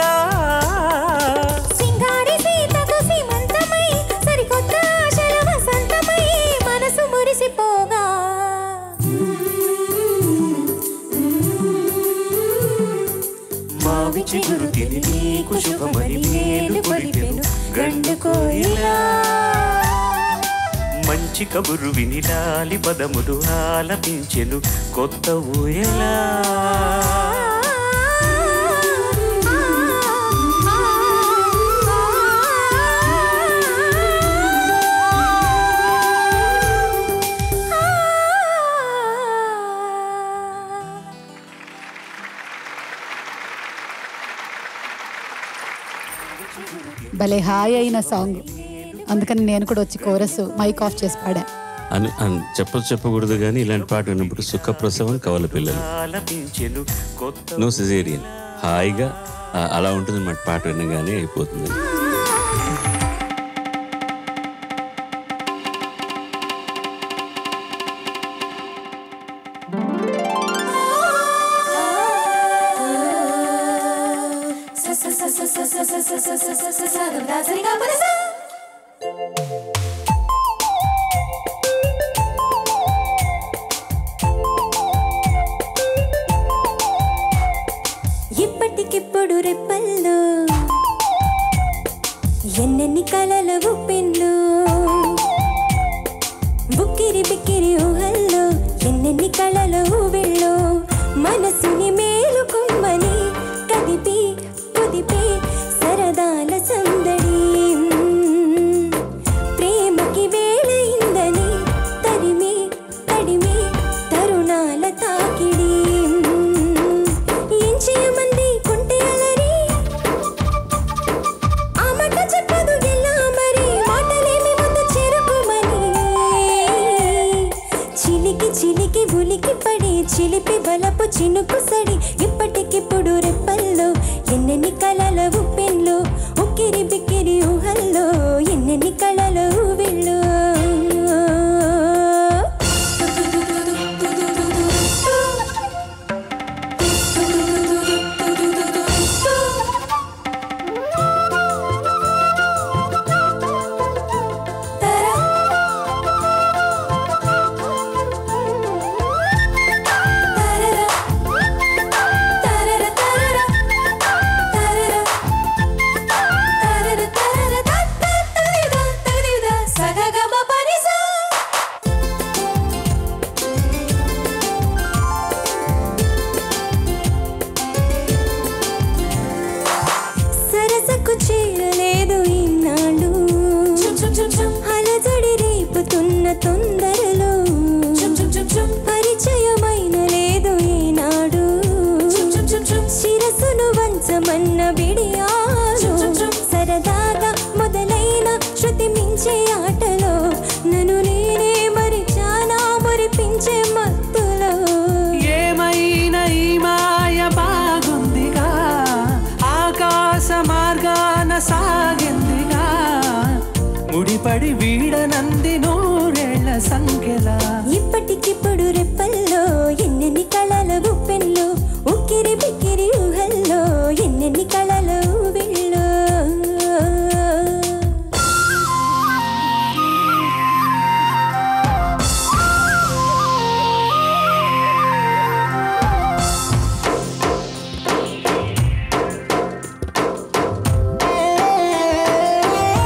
సింగారి సీతకు సీమంతమై సరికొత్త ఆశల వసంతమై మనసు మురిసిపోగా మావి చిగురు తిని నీకు శుభమని మేలు కొలిపెను గండు కోయిలా మంచి కబురు విని లాలి పదములు ఆలపించెను కొత్త ఊయలా భలే హాయ్ అయిన సాంగ్ అందుకని నేను కూడా వచ్చి కోరస్ మైక్ ఆఫ్ చేసి పాడా అని అని చెప్ప చెప్పకూడదు కానీ ఇలాంటి పాట విన్నప్పుడు సుఖప్రసవం కవల పిల్లలు ఆలపించెను కొత్త నో సిజేరియన్ హాయిగా ఆ, అలా ఉంటుంది అన్నమాట పాట వినగానే అయిపోతుంది ఇప్పటికిప్పుడు రెప్పల్లో ఎన్నెన్ని కలల ఉప్పెన్లు బుక్కిరి బిక్కిరి ఊహల్లో ఎన్నెన్ని కళల ఊబిళ్ళు మనసుని మేలుకొమ్మని కదిపి కుదిపి సరదాల సందడి ప్రేమకి వేళయిందని తరిమి తడిమి తరుణాల తాకిడి ఏం చేయమంది కుంటే అలరి ఆ మాట చెప్పదు ఎలా మరి మాటలేమి వద్దు చెరుకుమని చిలికి చిలికి ఉలికి పడి చిలిపి బలపు చినుకు సడి ఇప్పటికిప్పుడు రెప్పల్లో ఎన్నెన్ని కలల ఉప్పెన్లు ఉక్కిరి బిక్కిరి ఊహల్లో ఎన్నెన్ని కళల ఊవిళ్ళు సరసకు చేరలేదు ఈనాడు అలజడి రేపుతున్న తొందరలో పరిచయమైన లేదు ఈనాడు శిరసును వంచమన్న బిడియాలు సరదాగా మొదలైన శృతి మించే ఆటలో నన్ను నేనే మరిచానా మురిపించే మత్తులో ఏమైనా ఈ మాయ బాగుందిగా ఆకాశ మార్గాన సాగిందిగా ముడిపడి వీడనంది నూరేళ్ల సంఖ్యలా ఇప్పటికిప్పుడు రెప్పల్లో ఎన్నెన్ని కళల ఉప్పెన్లు ఉక్కిరి బిక్కిరి ఊహల్లో ఎన్నెన్ని కళల ఊవిళ్ళు ఆ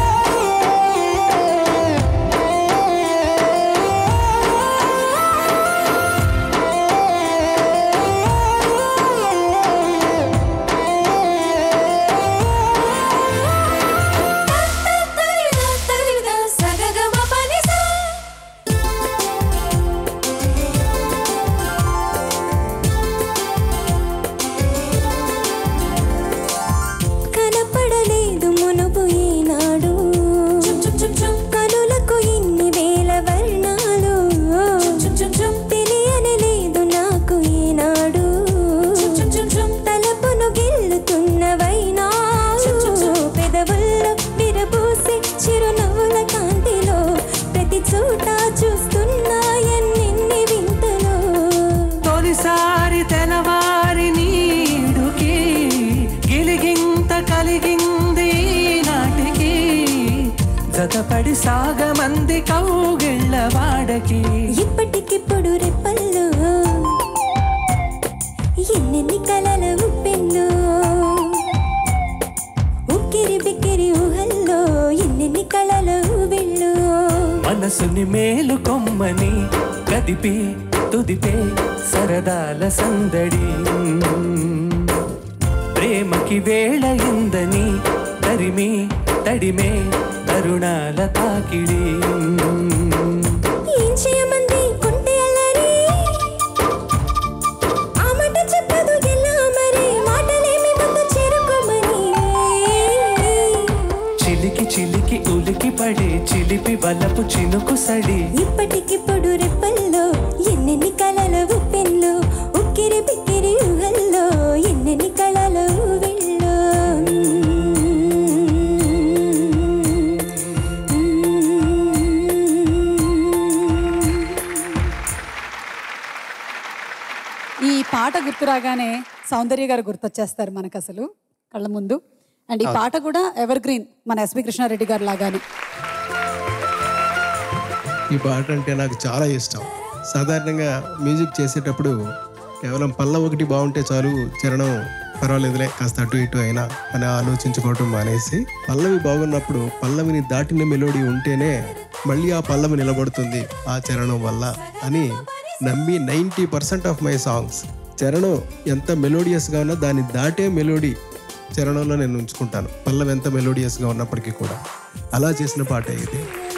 సాగమంది కౌగిళ్ళ వాడకి ఇప్పటికిప్పుడు రెప్పల్లో ఎన్నెన్ని కలల ఉప్పెన్నో ఉక్కిరి బిక్కిరి ఊహల్లో ఎన్నెన్ని కళల వెళ్ళు మనసుని మేలు కొమ్మని కదిపి తుదిపే సరదాల సందడి ప్రేమకి వేళ ఇందని తరిమి తడిమే తరుణాల తాకిడి ఏం చేయమంది కొంటే అల్లరి ఆ మాట చెప్పదు ఎలా మరి మాటలేమి ముందు చేరుకోమని చిలికి చిలికి ఉలికి పడే చిలిపి బలపు చినుకు సడి ఇప్పటికిప్పుడు రెప్పల్లో ఎన్నెన్ని కళల ఉప్పెన్లో ఉక్కిరి బిక్కిరి ఊహల్లో ఎన్నెన్ని కళల వెళ్ళు ఈ పాట గుర్తు రాగానే సౌందర్య గారు గుర్తొచ్చేస్తారు మనకు అసలు కళ్ళ ముందు అండ్ ఈ పాట కూడా ఎవర్ గ్రీన్ మన ఎస్పి కృష్ణారెడ్డి గారు లాగానే ఈ పాట అంటే నాకు చాలా ఇష్టం సాధారణంగా మ్యూజిక్ చేసేటప్పుడు కేవలం పల్ల ఒకటి బాగుంటే చాలు చరణం పర్వాలేదులే కాస్త అటు ఇటు అయినా అని ఆలోచించుకోవటం మానేసి పల్లవి బాగున్నప్పుడు పల్లవిని దాటిన మెలోడీ ఉంటేనే మళ్ళీ ఆ పల్లవి నిలబడుతుంది ఆ చరణం వల్ల అని నమ్మి ninety percent of my songs చరణం ఎంత మెలోడియస్గా ఉన్నా దాన్ని దాటే మెలోడీ చరణంలో నేను ఉంచుకుంటాను పల్లవి ఎంత మెలోడియస్గా ఉన్నప్పటికీ కూడా అలా చేసిన పాట ఇది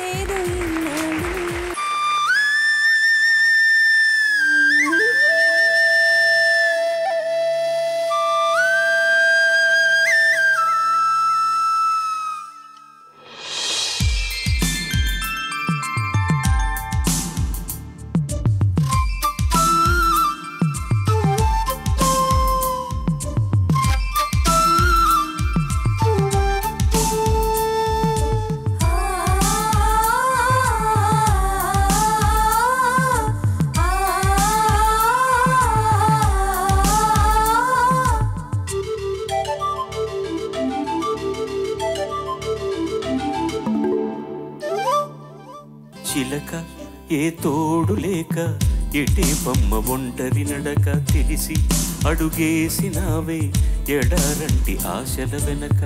చిలక ఏ తోడు లేక ఎటే బొమ్మ ఒంటరి నడక తెలిసి అడుగేసినావే ఎడారంటి ఆశల వెనక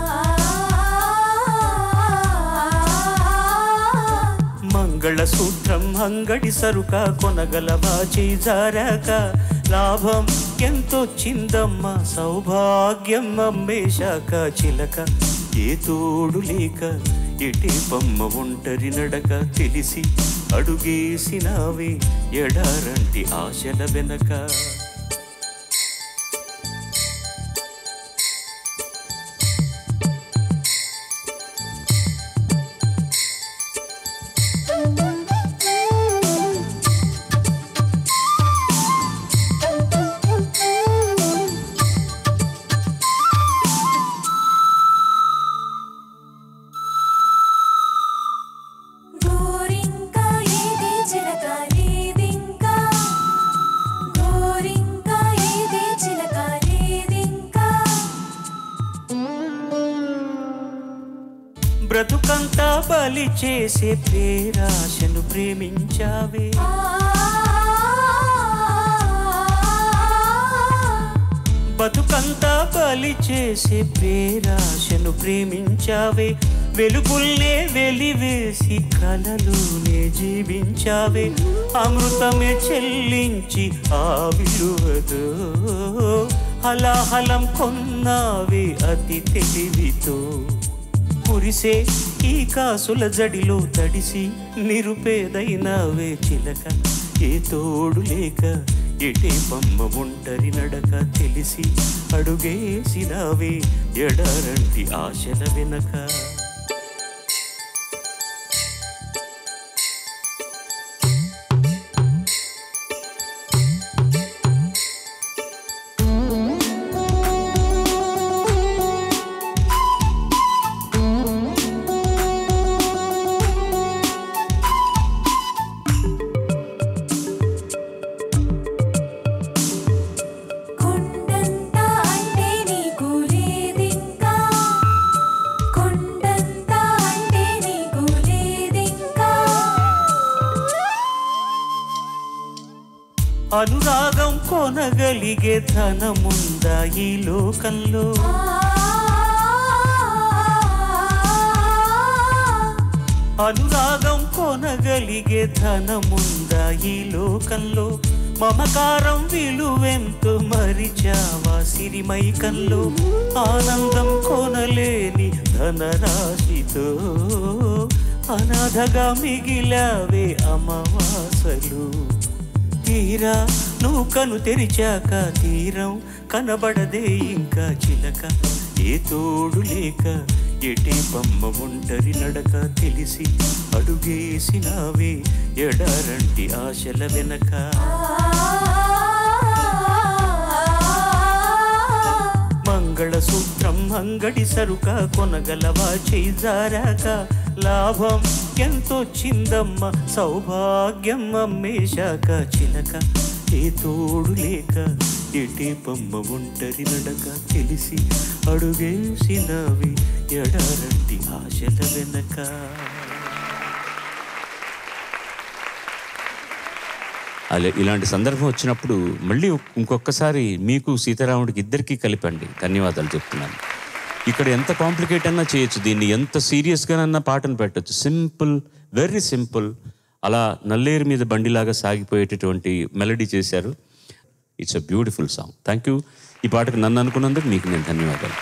మంగళసూత్రం అంగడి సరుక కొనగలవా చేజారాక లాభం ఎంతొచ్చిందమ్మ సౌభాగ్యం అమ్మేశాక చిలక ఏ తోడు లేక ఎటే బొమ్మ ఒంటరి నడక తెలిసి అడుగేసినావే ఎడారంటి ఆశల వెనక గోరింకా ఏది చిలక లేదింకా గోరింకా ఏది చిలక లేదింకా బ్రతుకంతా బలి చేసే పేరాశను ప్రేమించావే బతుకంతా బలి చేసే పేరాశను ప్రేమించావే వెలుగుల్నే వెలివేసి కలలోనే జీవించావే అమృతమే చెల్లించి ఆ విలువదో హలాహలం కొన్నావే అతి తెలివితో కురిసే ఈ కాసుల జడిలో తడిసి నిరుపేదైనావే చిలక ఏ తోడు లేక ఎటే బొమ్మ ఒంటరి నడక తెలిసి అడుగేసినావే ఎడారంటి ఆశల వెనక కొండంత అంటే నీకు లేదింకా కొండంత అనురాగం కొనగలిగే ధనముందా ఈ లోకంలో అనురాగం కొనగలిగే ధనముందా ఈ లోకంలో మమకారం విలువెంతో మరిచావా సిరిమైకంలో ఆనందం కొనలేని ధనరాశితో అనాథగా మిగిలావే అమావాసలు తీరా నువ్వు కను తెరిచాక తీరం కనబడదే ఇంకా చిలక ఏ తోడు లేక ఎటే బొమ్మ ఒంటరి నడక తెలిసి అడుగేసినావే ఎడారంటి ఆశల వెనక మంగళసూత్రం అంగడి సరుక కొనగలవా చేజారాక లాభం ఎంతొచ్చిందమ్మ సౌభాగ్యం అమ్మేశాక చిలక ఏ తోడు లేక ఎటే బొమ్మ ఒంటరి నడక తెలిసి అడుగేసినవి ఎడారంటి ఆశల వెనక అలా ఇలాంటి సందర్భం వచ్చినప్పుడు మళ్ళీ ఇంకొకసారి మీకు సీతారాముడికి ఇద్దరికీ కలిపండి ధన్యవాదాలు చెప్తున్నాను ఇక్కడ ఎంత కాంప్లికేట్ అన్నా చేయొచ్చు దీన్ని ఎంత సీరియస్గానన్నా పాటను పెట్టచ్చు సింపుల్ వెరీ సింపుల్ అలా నల్లేరు మీద బండిలాగా సాగిపోయేటటువంటి మెలడీ చేశారు it's a beautiful song thank you ఈ పాటకు నన్ను అనుకున్నందుకు మీకు నేను ధన్యవాదాలు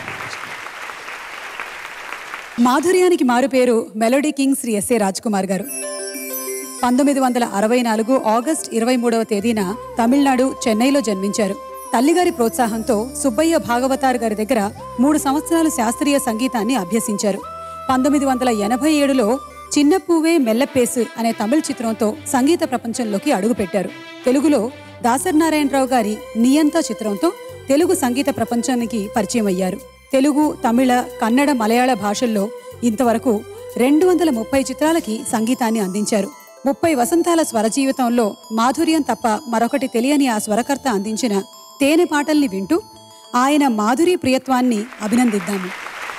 మాధుర్యానికి మారు పేరు melody king Shri SA Raj Kumar garu పంతొమ్మిది వందల అరవై నాలుగు ఆగస్ట్ ఇరవై మూడవ తేదీన తమిళనాడు చెన్నైలో జన్మించారు తల్లిగారి ప్రోత్సాహంతో సుబ్బయ్య భాగవతార్ గారి దగ్గర మూడు సంవత్సరాలు శాస్త్రీయ సంగీతాన్ని అభ్యసించారు పంతొమ్మిది వందల ఎనభై ఏడులో చిన్న పువ్వే మెల్లపేసు అనే తమిళ చిత్రంతో సంగీత ప్రపంచంలోకి అడుగుపెట్టారు తెలుగులో దాసర్ నారాయణరావు గారి నియంత చిత్రంతో తెలుగు సంగీత ప్రపంచానికి పరిచయం అయ్యారు తెలుగు తమిళ కన్నడ మలయాళ భాషల్లో ఇంతవరకు రెండు వందల ముప్పై చిత్రాలకి సంగీతాన్ని అందించారు ముప్పై వసంతాల స్వర జీవితంలో మాధుర్యం తప్ప మరొకటి తెలియని ఆ స్వరకర్త అందించిన తేనె పాటల్ని వింటూ ఆయన మాధురి ప్రియత్వాన్ని అభినందిద్దాము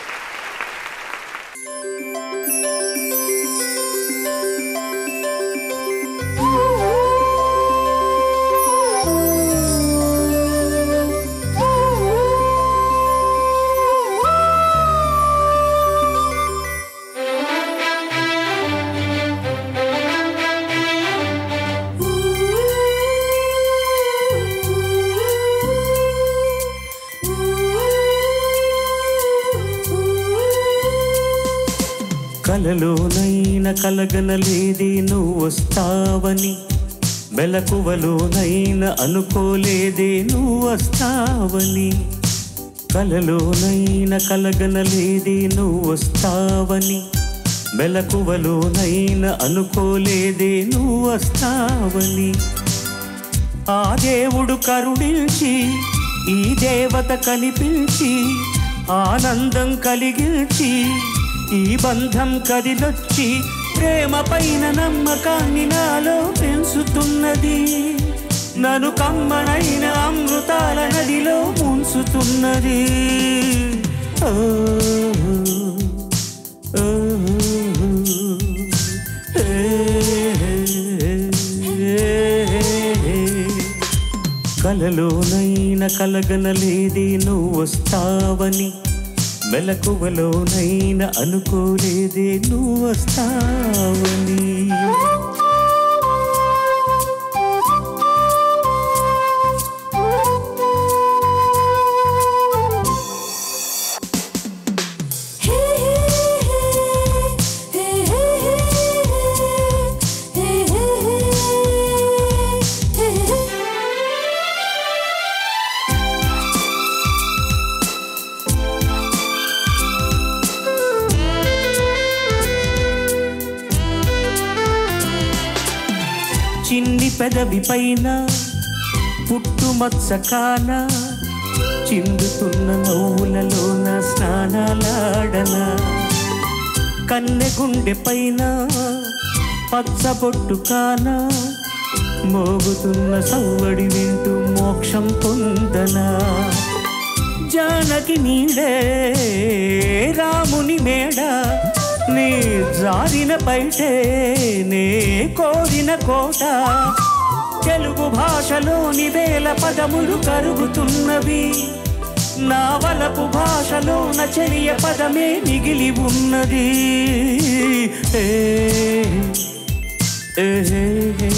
కలలోనైన కలగనలేదే నువ్వు వస్తావని మెలకువలోనైన అనుకోలేదే నువ్వు వస్తావని కలలోనైన కలగనలేదే నువ్వు వస్తావని మెలకువలోనైన అనుకోలేదే నువ్వు వస్తావని ఆ దేవుడు కరుణించి ఈ దేవత కనిపించి ఆనందం కలిగించి ఈ బంధం కదిలొచ్చి ప్రేమ పైన నమ్మకాన్ని నాలో పెంచుతున్నది నన్ను కమ్మనైన అమృతాల నదిలో ముంచుతున్నది ఓ, ఓ, కలలోనైన కలగనలేదే నువ్వు వస్తావని మెలకువలోనైన అనుకోలేదే నువ్వు వస్తావని చిన్ని పెదవి పైన పుట్టుమచ్చ కాన చిందుతున్న నవ్వులలోన స్నానాలాడన కన్నె గుండె పైన పచ్చబొట్టు కాన మోగుతున్న సవ్వడి వింటూ మోక్షం పొందనా జానకి నీడే రాముని మేడ నీ జారిన బయటే నే కోరిన కోట తెలుగు భాషలోని వేల పదములు కరుగుతున్నవి నా వలపు భాషలోన చెలియ పదమే మిగిలి ఉన్నది ఏ, ఏ, ఏ, ఏ.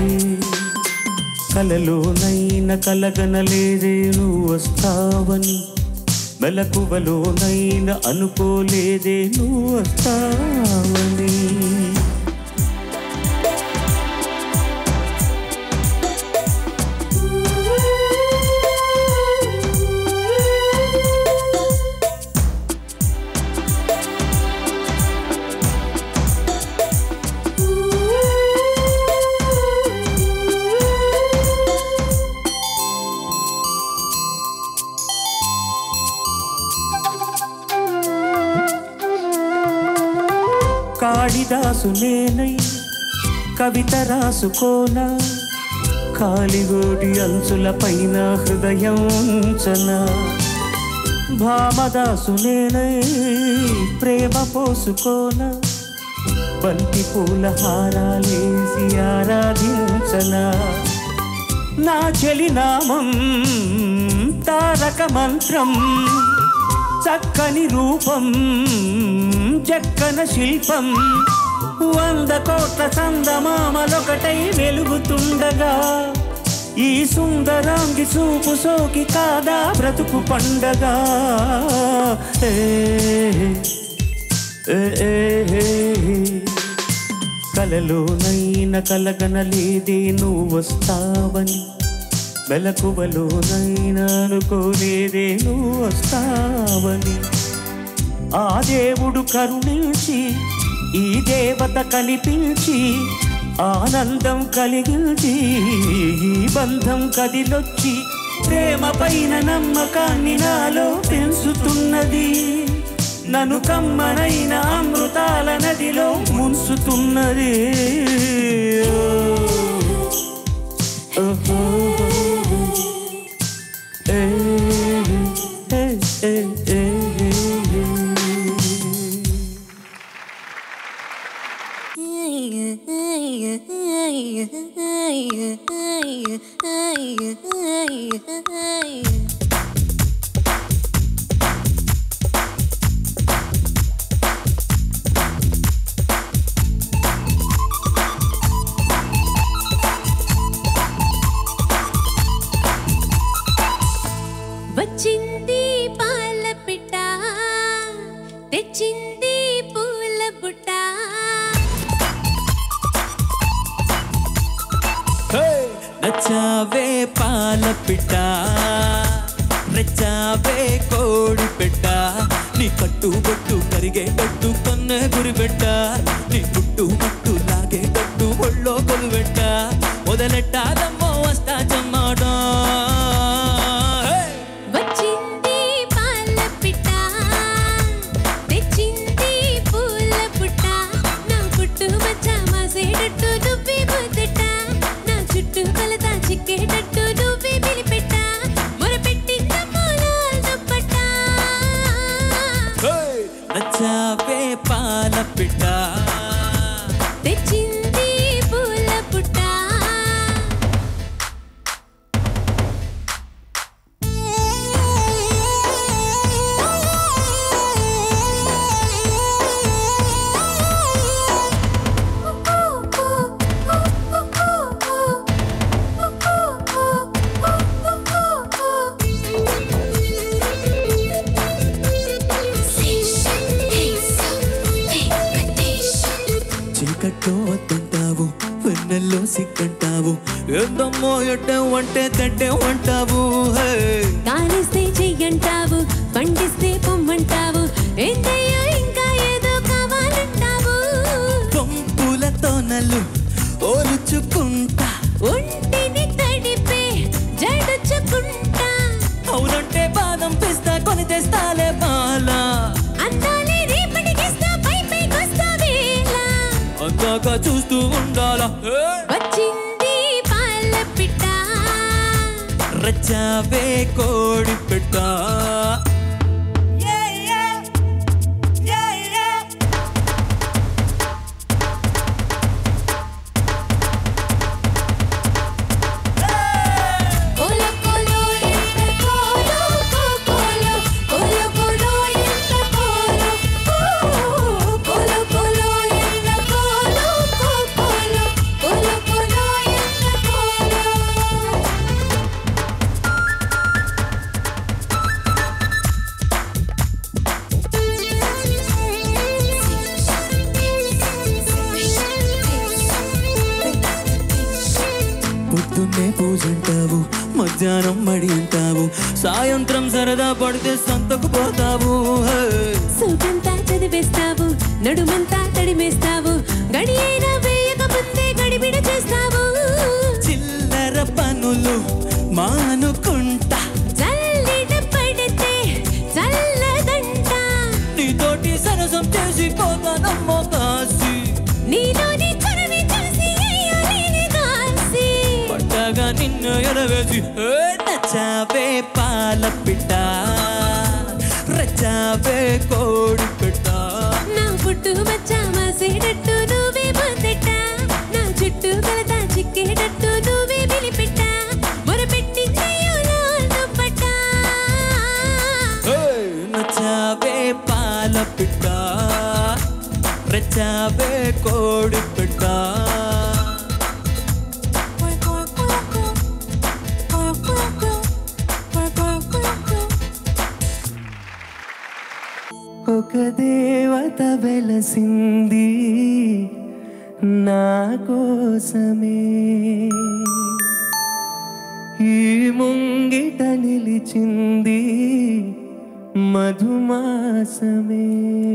కలలోనైన కలగనలేదే నువ్వు వస్తావని మెలకువలోనైన అనుకోలేదే నువ్వు వస్తావని కాళిదాసు నేనై కవిత రాసుకోన కాలిగోడి అంచుల పైన హృదయం ఉంచన భామదాసు నేనై ప్రేమ పోసుకోన బంతి పూల హారాలేసి ఆరాధించన నా చెలి నామం తారక మంత్రం చక్కని రూపం చక్కన శిల్పం వంద కోట్ల చందమామలొకటై వెలుగుతుండగా ఈ సుందరాంగి చూపు సోకి కాదా బ్రతుకు పండగా ఏ, ఏ, ఏ, ఏ. కలలోనైన కలగనలేదే నువ్వు వస్తావని మెలకువలోనైనా అనుకోలేదే నువ్వు వస్తావని ఆ దేవుడు కరుణించి ఈ దేవత కనిపించి ఆనందం కలిగించి ఈ బంధం కదిలొచ్చి ప్రేమ పైన నమ్మకాన్ని నాలో పెంచుతున్నది నన్ను కమ్మనైన అమృతాల నదిలో ముంచుతున్నది ఓహో. ఏ, ఏ, ఏ, ఏ, ఏ. వచ్చింది పాల పిట్ట తెచ్చింది పూల బుట్ట నచ్చావే పాల పిట్ట రెచ్చావే కోడి పెట్ట నీ కట్టు బొట్టు కరిగేటట్టు కన్నే గురి పెట్ట నీ పుట్టు మట్టు లాగేటట్టు ఒళ్ళో కొలువెట్ట మొదలెట్టాదమ్మో వస్తా జమ్మాడా వచ్చింది పాల పిట్ట తెచ్చింది పూల బుట్ట నా పుట్టు మచ్చ మాసేటట్టు నువ్వే ముద్దట నా చుట్టూ కొలత చిక్కేటట్టు నువ్వే పిలిపెట్ట మొరపెట్టిందమ్మో లాల్ దుప్పట్ట నచ్చావే పాల పిట్ట తెచ్చింది పూల బుట్ట చీకట్లో వద్దంటావు వెన్నెల్లో సిగ్గంటావు ఏందమ్మో ఎట్టే వంటే తట్టే వంటావు హే కాలిస్తే చెయ్యంటావు పండిస్తే పొమ్మంటావు ఏంటయ్యా ఇంకా ఏదో కావాలంటావు పంపులతో నల్లు ఓలుచుకుంటా ఒంటిని తడిపే జడుచుకుంటా అవునంటే బాదం పిస్తా కొని తెస్తాలే బాలా అందాలే రేపటికిస్తా పై పైకొస్తా వేళ అందాక చూస్తూ ఉండాలా హే! వచ్చింది పాల పిట్ట రచ్చావే కోడి పెట్ట పొద్దున్నే పూజంటావు మధ్యాహ్నం మడి అంటావు సాయంత్రం సరదా పడితే సంతకు పోతావు హే. సూటంతా చదివేస్తావు నడుమంతా తడిమేస్తావు గడి అయినా వేయక ముందే గడిబిడ చేస్తావు చిల్లర పనులు మానుకుంటా చల్లిట పడితే చల్లదంట నీతోటి సరసం చేసి పోతానమ్మో కాసి నీలోని చొరవి చూసి అయ్యాలేని దాసి పట్టాగా నిన్ను ఎరవేసి ఏ నచ్చావే పాల పిట్ట రచ్చావే కోడి పెట్ట నా పుట్టు మచ్చా మాసేటట్టు నువ్వే మొదట నా చుట్టూ కలత చిక్కేటట్టు నువ్వే పిలిపెట్ట మొరపెట్టి చెయ్యులో దుప్పట ఏయ్, నచ్చావే పాల పిట్ట రచ్చావే కోడి పెట్ట ఒక దేవత వెలసింది నా కోసమే ఈ ముంగిట నిలిచింది మధుమాసమే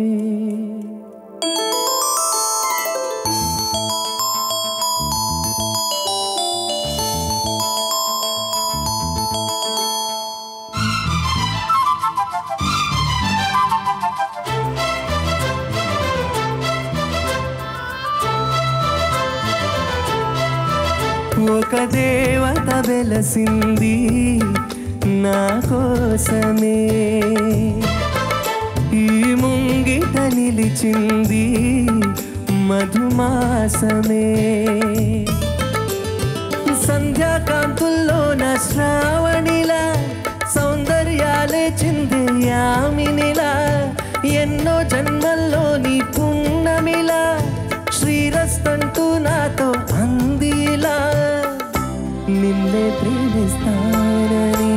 ఒక దేవత వెలసింది నా కోసమే ఈ ముంగిట నిలిచింది మధుమాసమే సంధ్యాకాంతుల్లో నా శ్రావణిలా సౌందర్యాలే చిందే యామినిలా ఎన్నో జన్మల్లో నీ పున్నమిలా శ్రీరస్తంటూ నాతో అందిలా నిన్నే ప్రేమిస్తానని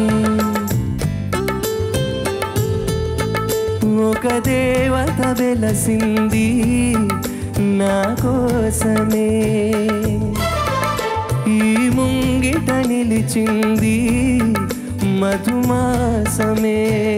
ఒక దేవత వెలసింది నా కోసమే ఈ ముంగిట నిలిచింది మధుమాసమే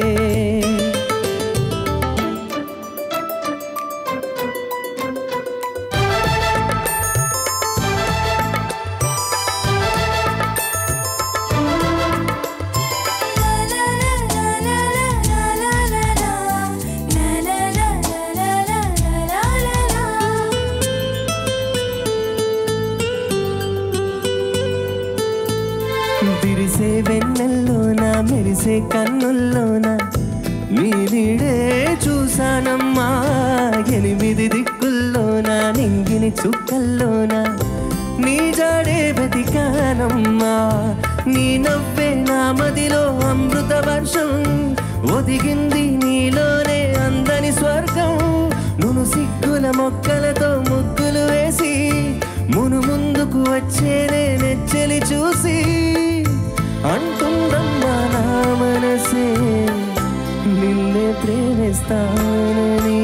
విరిసే వెన్నెల్లోన మెరిసే కన్నుల్లోన నీ నీడే చూసానమ్మా ఎనిమిది దిక్కుల్లోన నింగిని చుక్కల్లోన నీ జాడే బతికానమ్మా నీ నవ్వే నా మదిలో అమృత వర్షం ఒదిగింది నీలోనే అందని స్వర్గం నును సిగ్గుల మొక్కలతో ముగ్గులు వేసి మును ముందుకు వచ్చేనే నెచ్చెలి చూసి అంటుందమ్మా నా మనసే నిన్నే ప్రేమిస్తానని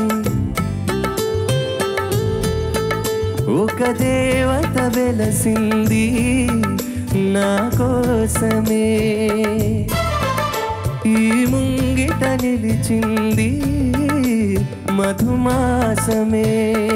ఒక దేవత వెలసింది నా కోసమే ఈ ముంగిట నిలిచింది మధుమాసమే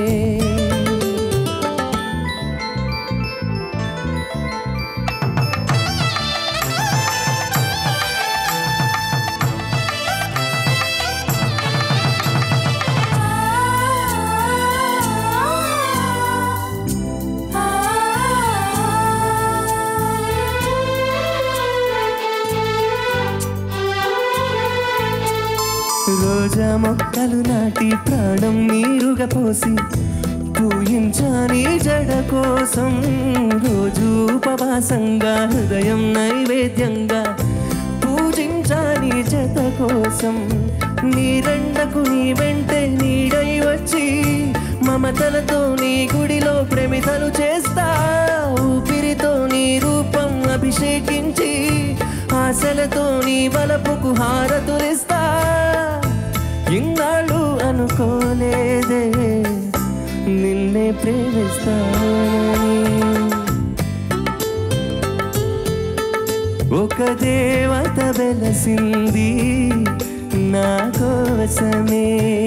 రోజా మొక్కలు నాటి ప్రాణం నీరుగా పోసి పూయించాని జడ కోసం రోజు ఉపవాసంగా హృదయం నైవేద్యంగా పూజించాని జత కోసం నీ రెండకు నీ వెంటే నీడై వచ్చి మమతలతో నీ గుడిలో ప్రేమితలు చేస్తా ఊపిరితో నీ రూపం అభిషేకించి ఆశలతో నీ వలపుకు హారతులిస్తా ఇన్నాళ్ళు అనుకోలేదే నిన్నే ప్రేమిస్తానని ఒక దేవత వెలసింది నా కోసమే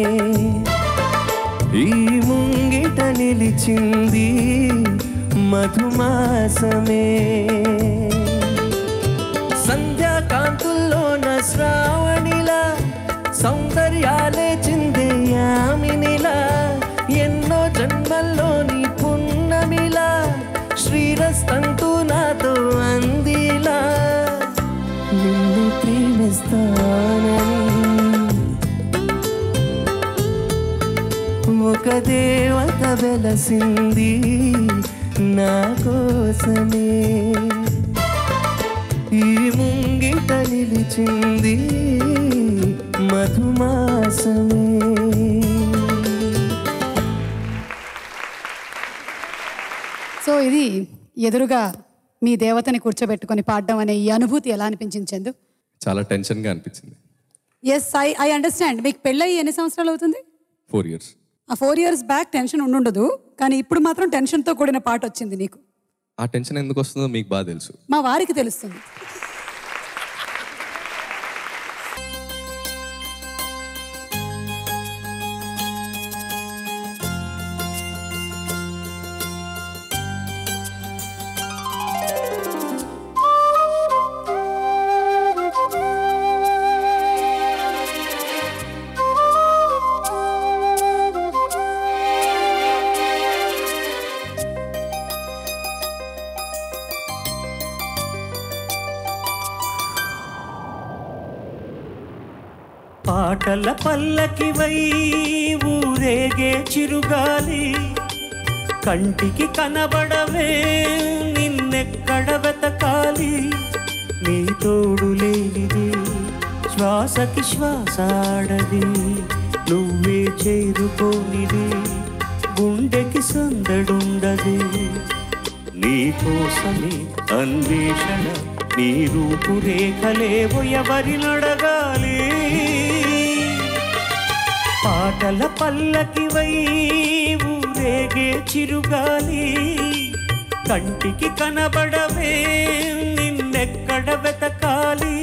ఈ ముంగిట నిలిచింది మధుమాసమే సంధ్యాకాంతుల్లోన శ్రావణిలా సౌందర్యాలే చిందే యామినిలా ఎన్నో జన్మల్లోని పున్నమిలా శ్రీరస్తంతు నాతో అందిలా నిన్ను ప్రేమిస్తానని ఒక దేవత వెలసింది నా కోసమే ఈ ముంగిట నిలిచింది మధుమాసమే సో ఇది ఎదురుగా మీ దేవతని కూర్చోబెట్టుకొని పాడడం అనే ఈ అనుభూతి ఎలా అనిపించింది చందు చాలా టెన్షన్గా అనిపించింది ఎస్ ఐ ఐ అండర్స్టాండ్ మీకు పెళ్ళయి ఎన్ని సంవత్సరాలు అవుతుంది ఫోర్ ఇయర్స్ ఆ ఫోర్ ఇయర్స్ బ్యాక్ టెన్షన్ ఉండుండదు కానీ ఇప్పుడు మాత్రం టెన్షన్తో కూడిన పాట వచ్చింది నీకు ఆ టెన్షన్ ఎందుకు వస్తుందో మీకు బాగా తెలుసు మా వారికి తెలుస్తుంది పాటల పల్లకివై ఊరేగే చిరుగాలి కంటికి కనబడవే నిన్నెక్కడ వెతకాలి నీ తోడు లేనిది శ్వాసకి శ్వాసాడది నువ్వే చేరుకోనిది గుండెకి సందడుండది నీ కోసమే అన్వేషణ నీ రూపురేఖలేవో ఎవరి నడగాలి పాటల పల్లకివై ఊరేగే చిరుగాలి కంటికి కనబడవే నిన్నెక్కడ వెతకాలి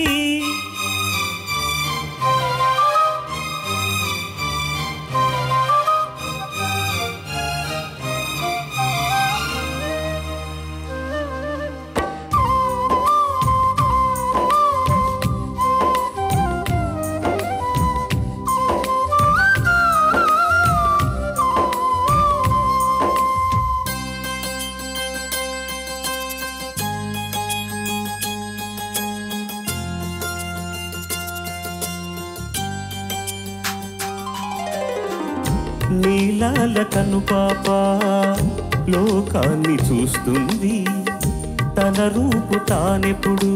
నీలాల కను పాప లోకాన్ని చూస్తుంది తన రూపు తానెప్పుడు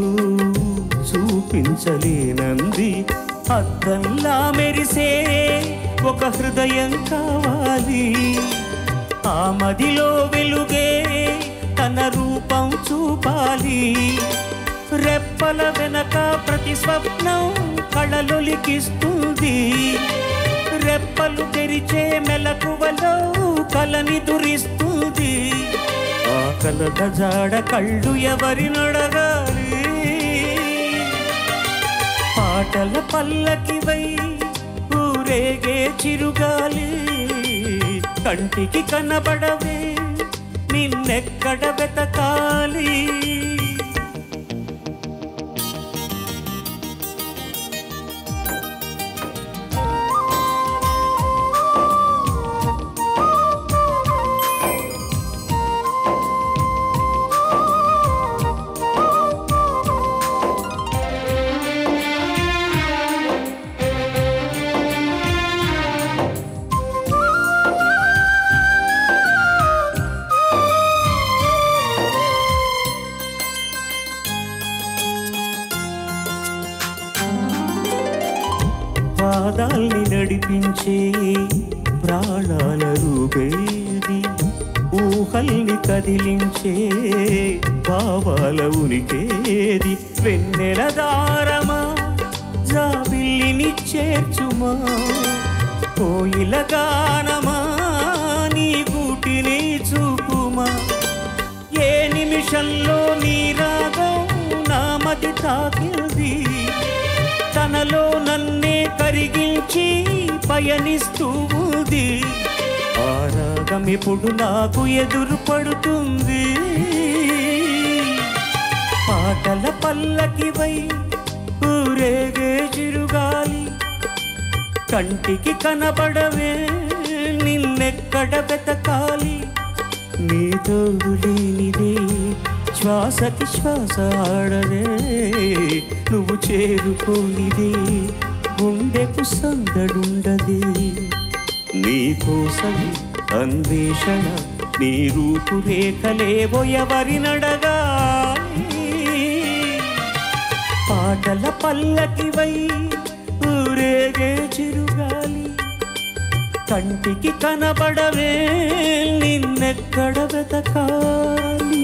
చూపించలేనంది అద్దంలా మెరిసే ఒక హృదయం కావాలి ఆ మదిలో వెలుగే తన రూపం చూపాలి రెప్పల వెనక ప్రతి స్వప్నం కళలొలికిస్తుంది రెప్పలు తెరిచే మెలకువలో కలని దురిస్తుంది ఆ కలద జాడ కళ్ళు ఎవరి నడగాలి పాటల పల్లకివై ఊరేగే చిరుగాలి కంటికి కనబడవే నిన్నెక్కడ వెతకాలి పాదాల్ని నడిపించే ప్రాణాల రూపేది ఊహల్ని కదిలించే భావాల ఉనికేది వెన్నెల దారమా జాబిల్లిని చేర్చుమా కోయిల గానమా నీ గూటిని చూపుమా ఏ నిమిషంలో నీ రాగం నా కరిగించి పయనిస్తూ ఉంది ఆ రాగం ఇప్పుడు నాకు ఎదురు పడుతుంది పాటల పల్లకివై ఊరేగే చిరుగాలి కంటికి కనబడవే నిన్నెక్కడ వెతకాలి నీ తోడు లేనిదే శ్వాసకి శ్వాస ఆడదే నువ్వు చేరుకోనిదే గుండెకు సందడుండదే నీ కోసం అన్వేషణ నీ రూపురేఖలేవో ఎవరినడగా పాటల పల్లకివై ఊరేగే చిరుగాలి కంటికి కనబడవే నిన్నెక్కడ వెతకాలి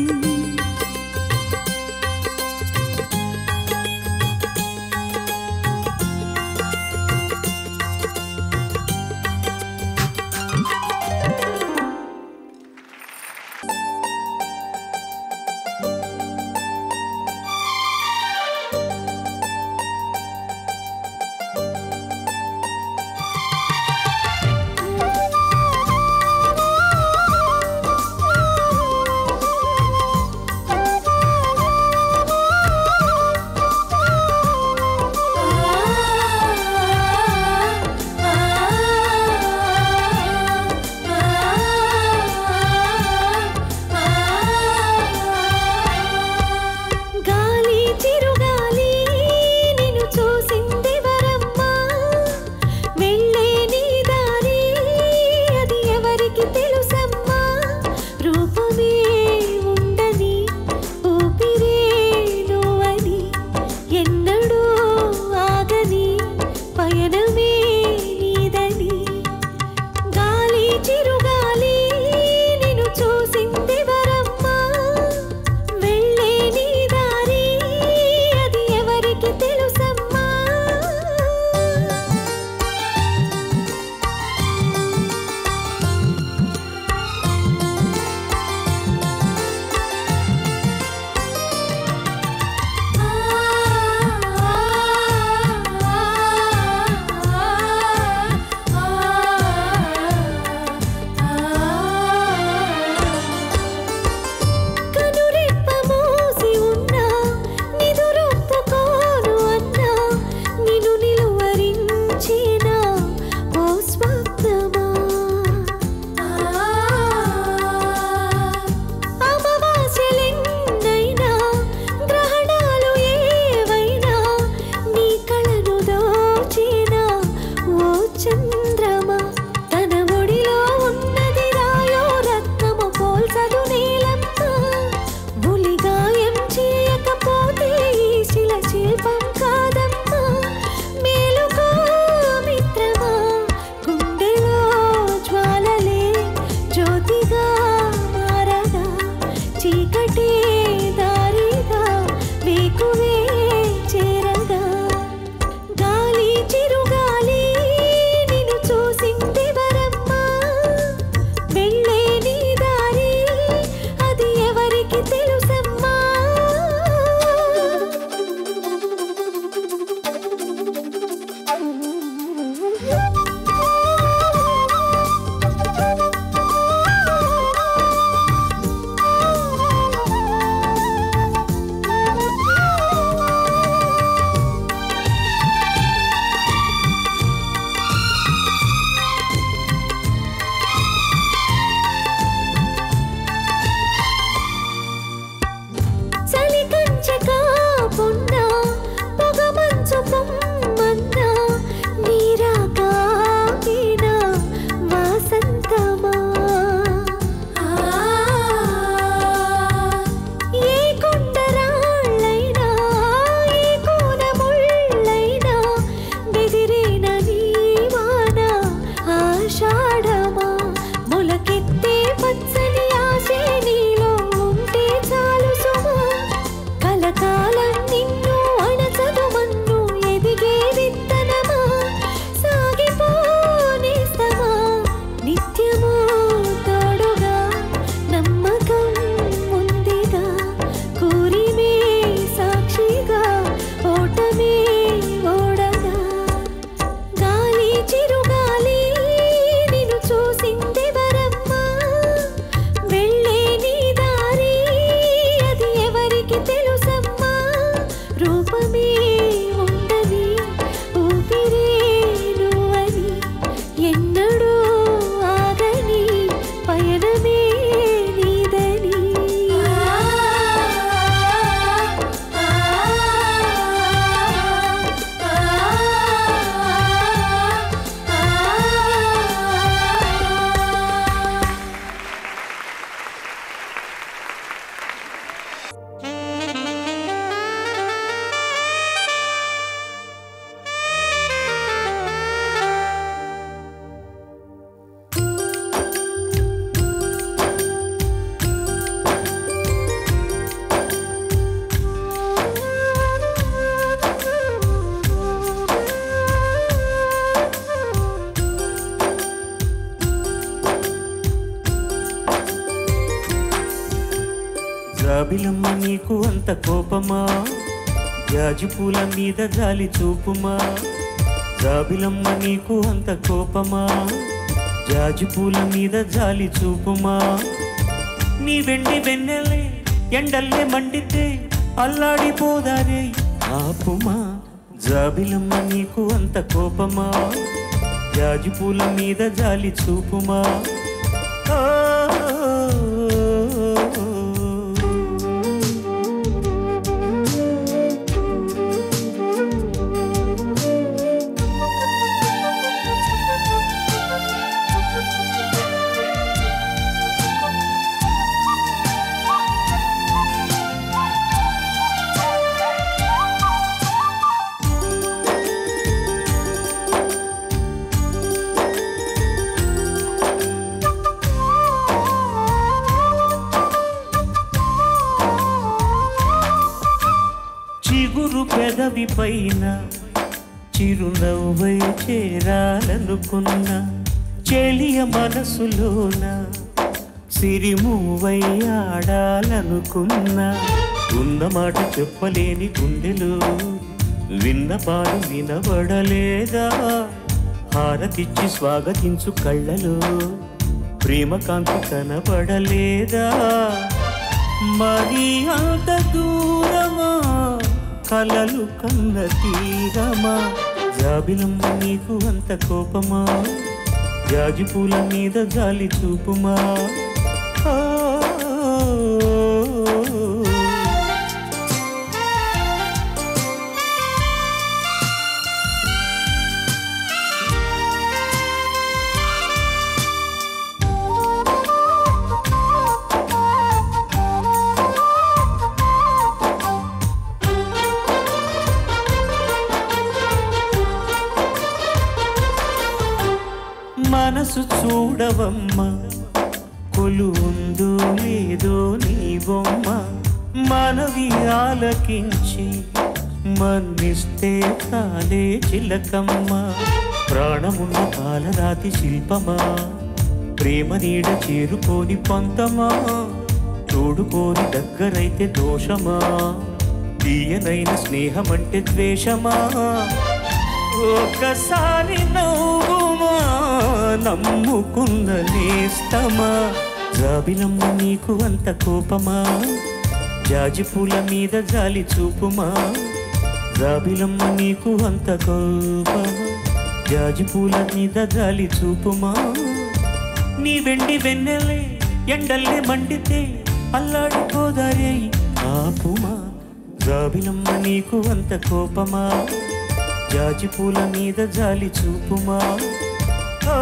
గాలి చిరుగాలి నిన్ను చూసింది వరమ్మా వెళ్ళే నీ దారి అది ఎవరికి తెలుసమ్మా రూపమే ఉండని ఊపిరే నువ్వని ఎన్నడూ ఆగని పయనమే నీదని గాలి చిరుగాలి నిన్ను చూసింది వరమ్మా వెళ్ళే నీ దారి అది ఎవరికి తెలుసమ్మా కనురెప్ప మూసి ఉన్నా నిదురొప్పుకోను అన్నా నిన్ను నిలువరించిన ఓ స్వప్నమా అమావాస్యలెన్నైనా గ్రహణాలు ఏవైనా నీ కళను దోచిన ఓ చంద్రమా తన ఒడిలో ఉన్నది రాయో రత్నము పోల్చదు నీలమ్మ బులిగాయం చేయకపోతే ఈ శిల శిల్పం కాదమ్మా మేలుకో మిత్రమా గుండెలో జ్వాలలే జ్యోతిగా మారగా చీకటే దారిగా వేకువే చేరగా గాలి చిరుగాలి నిన్ను చూసింది వరమ్మా వెళ్ళే నీ దారి అది ఎవరికి తెలుసమ్మా జాబిలమ్మ నీకు అంత కోపమా జాజి పూల మీద జాలి చూపుమా జాబిలమ్మ నీకు అంత కోపమా జాజి పూల మీద జాలి చూపుమా నీ వెండి వెన్నెలే ఎండల్లే మండితే అల్లాడిపోదారే ఆపుమా జాబిలమ్మ నీకు అంత కోపమా జాజి పూల మీద జాలి చూపుమా ఓ, చిగురు పెదవి పైన చిరునవ్వై చేరాలనుకున్నా చెలియ మనసులోన సిరిమూవై ఆడాలనుకున్నా ఉన్న మాట చెప్పలేని గుండెలు విన్న పాడు వినబడలేదా హారతిచ్చి స్వాగతించు కళ్ళలో ప్రేమ కాంతి కనబడలేదా మరి అంత దూరమా కలలు కన్న తీరమా జాబిలమ్మ నీకు అంత కోపమా జాజి పూల మీద జాలి చూపుమా ఆ, మనసు చూడవమ్మ కొలు ఉందో లేదో నీ బొమ్మ మనవి ఆలకించి మన్నిస్తే కాలే చిలకమ్మ ప్రాణమున్న పాలరాతి శిల్పమా ప్రేమ నీడ చేరుకోని పంతమా తోడుకోని దగ్గరైతే దోషమా తీయనైన స్నేహమంటే ద్వేషమా ఒకసారి నవ్వుమా నమ్ముకున్న నేస్తమా జాబిలమ్మ నీకు అంత కోపమా జాజి పూల మీద జాలి చూపుమా జాబిలమ్మ నీకు అంత కోపమా జాజి పూల మీద జాలి చూపుమా నీ వెండి వెన్నెలే ఎండల్లే మండితే అల్లాడిపోదారే ఆపుమా జాబిలమ్మ నీకు అంత కోపమా జాజి పూల మీద జాలి చూపుమా ఓ,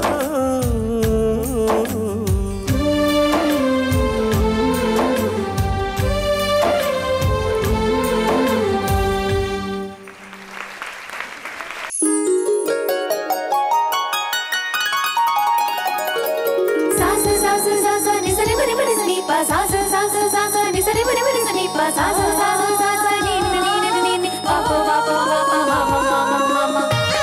సాస సాస సాస నిసరి బరి బరి సని ప సాస సాస సాస నిసరి బరి బరి సని ప సాస సాస సాస ని ని ని ని ని ని ప ప ప ప ప ప మ మ మ మ మ మ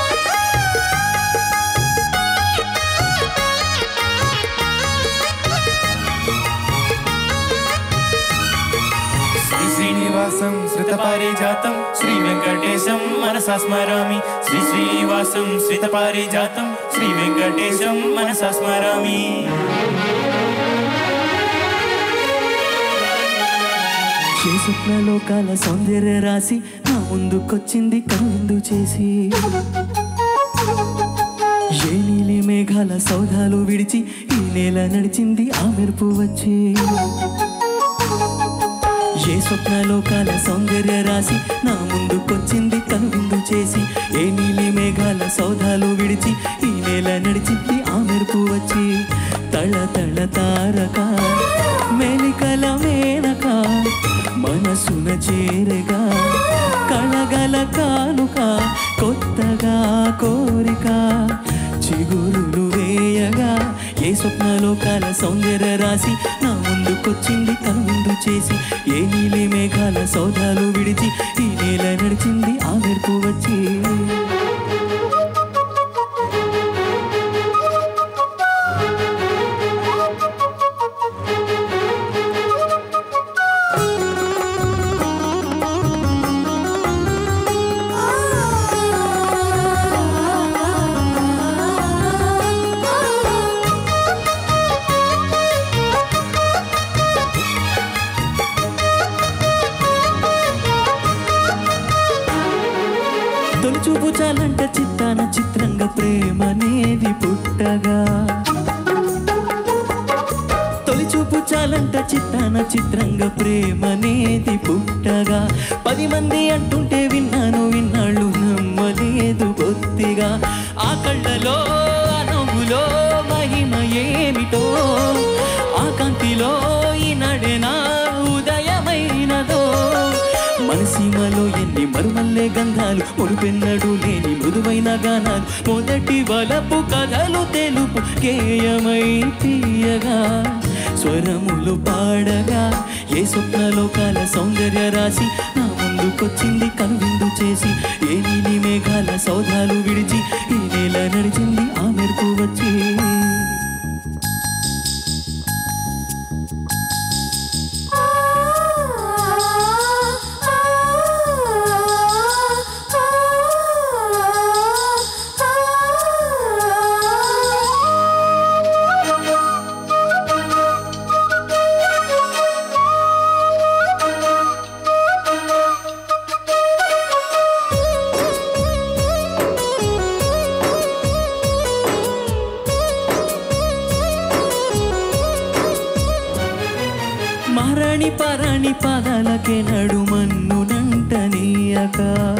శ్రీ శ్రీనివాసం శ్రుతపారిజాతం శ్రీ వెంకటేశం మనసా స్మరామి శ్రీ శ్రీనివాసం శ్రుతపారిజాతం శ్రీ వెంకటేశం మనసా స్మరామి ఏ స్వప్నలోకాల సౌందర్య రాసి నా ముందుకొచ్చింది కనుందు చేసి ఏ నీలి మేఘాల సౌధాలు విడిచి ఈ నేల నడిచింది ఆ మెరుపు వచ్చి ఏ స్వప్నలోకాల సౌందర్య రాసి నా ముందుకొచ్చింది కనువిందు చేసి ఏ నీలి మేఘాల సౌధాలు విడిచి ఈ నేల నడిచింది ఆ మెరుపు వచ్చి తళ తళ తారక మెలికల మేనక మనసున చేరగా కళగల కానుక కొత్తగా కోరిక చిగురులు వేయగా ఏ స్వప్నలోకాల సౌందర్య రాసి నా ముందుకొచ్చింది కనువిందు చేసి ఏ నీలి మేఘాల సౌధాలు విడిచి ఈ నేల నడిచింది ఆ మెరుపు వచ్చి చాలంట చిత్తాన చిత్రంగా ప్రేమనేది పుట్టగా తొలి చూపు చాలంట చిత్తాన చిత్రంగా ప్రేమనేది పుట్టగా పది మంది అంటుంటే విన్నాను విన్నాళ్ళు నమ్మలేదు బొత్తిగా ఆ కళ్ళలో ఆ నవ్వులో మహిమ ఏమిటో ఆ కాంతిలో ఈనాడే నా ఉదయమైనదో మనసీమలో ఎన్ని మరుమల్లే గంధాలు మురుపెన్నడు లేని మృదువైన గానాలు మొదటి వలపు కథలు తెలుపు కేయమై తీయగా స్వరములు పాడగా ఏ స్వప్నలోకాల సౌందర్య రాశి నా ముందుకొచ్చింది కనువిందు చేసి ఏ నీలి మేఘాల సౌధాలు విడిచి ఈ నేల నడిచింది ఆ మెరుపు వచ్చి మరణి పరణి పాదాలకే నడుమన్ను నంటనీయక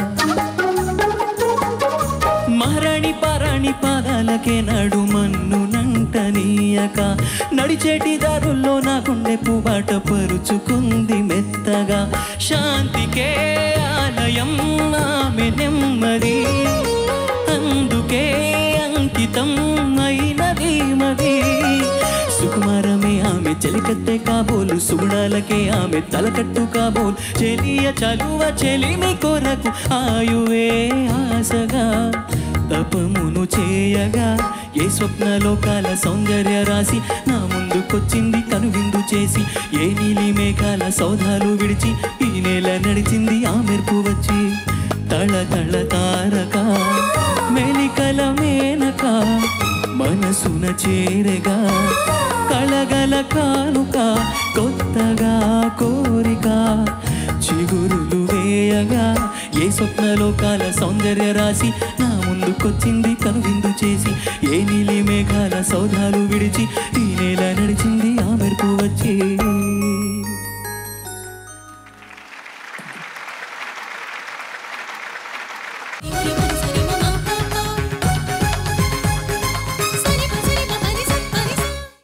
మరణి పరణి పాదాలకే నడుమన్ను నంటనీయక నడిచేటి దారుల్లో నా గుండె పుబాట పరుచుకుంది మెత్తగా శాంతికే ఆలయం ఆమె నెమ్మది అందుకే అంకితం అయినది మది సుకుమారమే ఆమె చెలికత్తె కాబోలు సుగుణాలకే ఆమె తలకట్టు కాబోలు చెలియ చలువ చెలిమి కొరకు ఆయువే ఆశగా తపమును చేయగా ఏ స్వప్నలోకాల సౌందర్య రాశి నా ముందుకొచ్చింది కనువిందు చేసి ఏ నీలి మేఘాల సౌధాలు విడిచి ఈ నేల నడిచింది ఆ మెరుపు వచ్చి తళ తళ తారక మెలికల మేనక మనసున చేరగా కళగల కానుక కొత్తగా కోరిక చిగురులు వేయగా ఏ స్వప్నలోకాల సౌందర్య రాశి నా ముందుకొచ్చింది కనువిందు చేసి ఏ నీలి మేఘాల సౌధాలు విడిచి ఈ నేల నడిచింది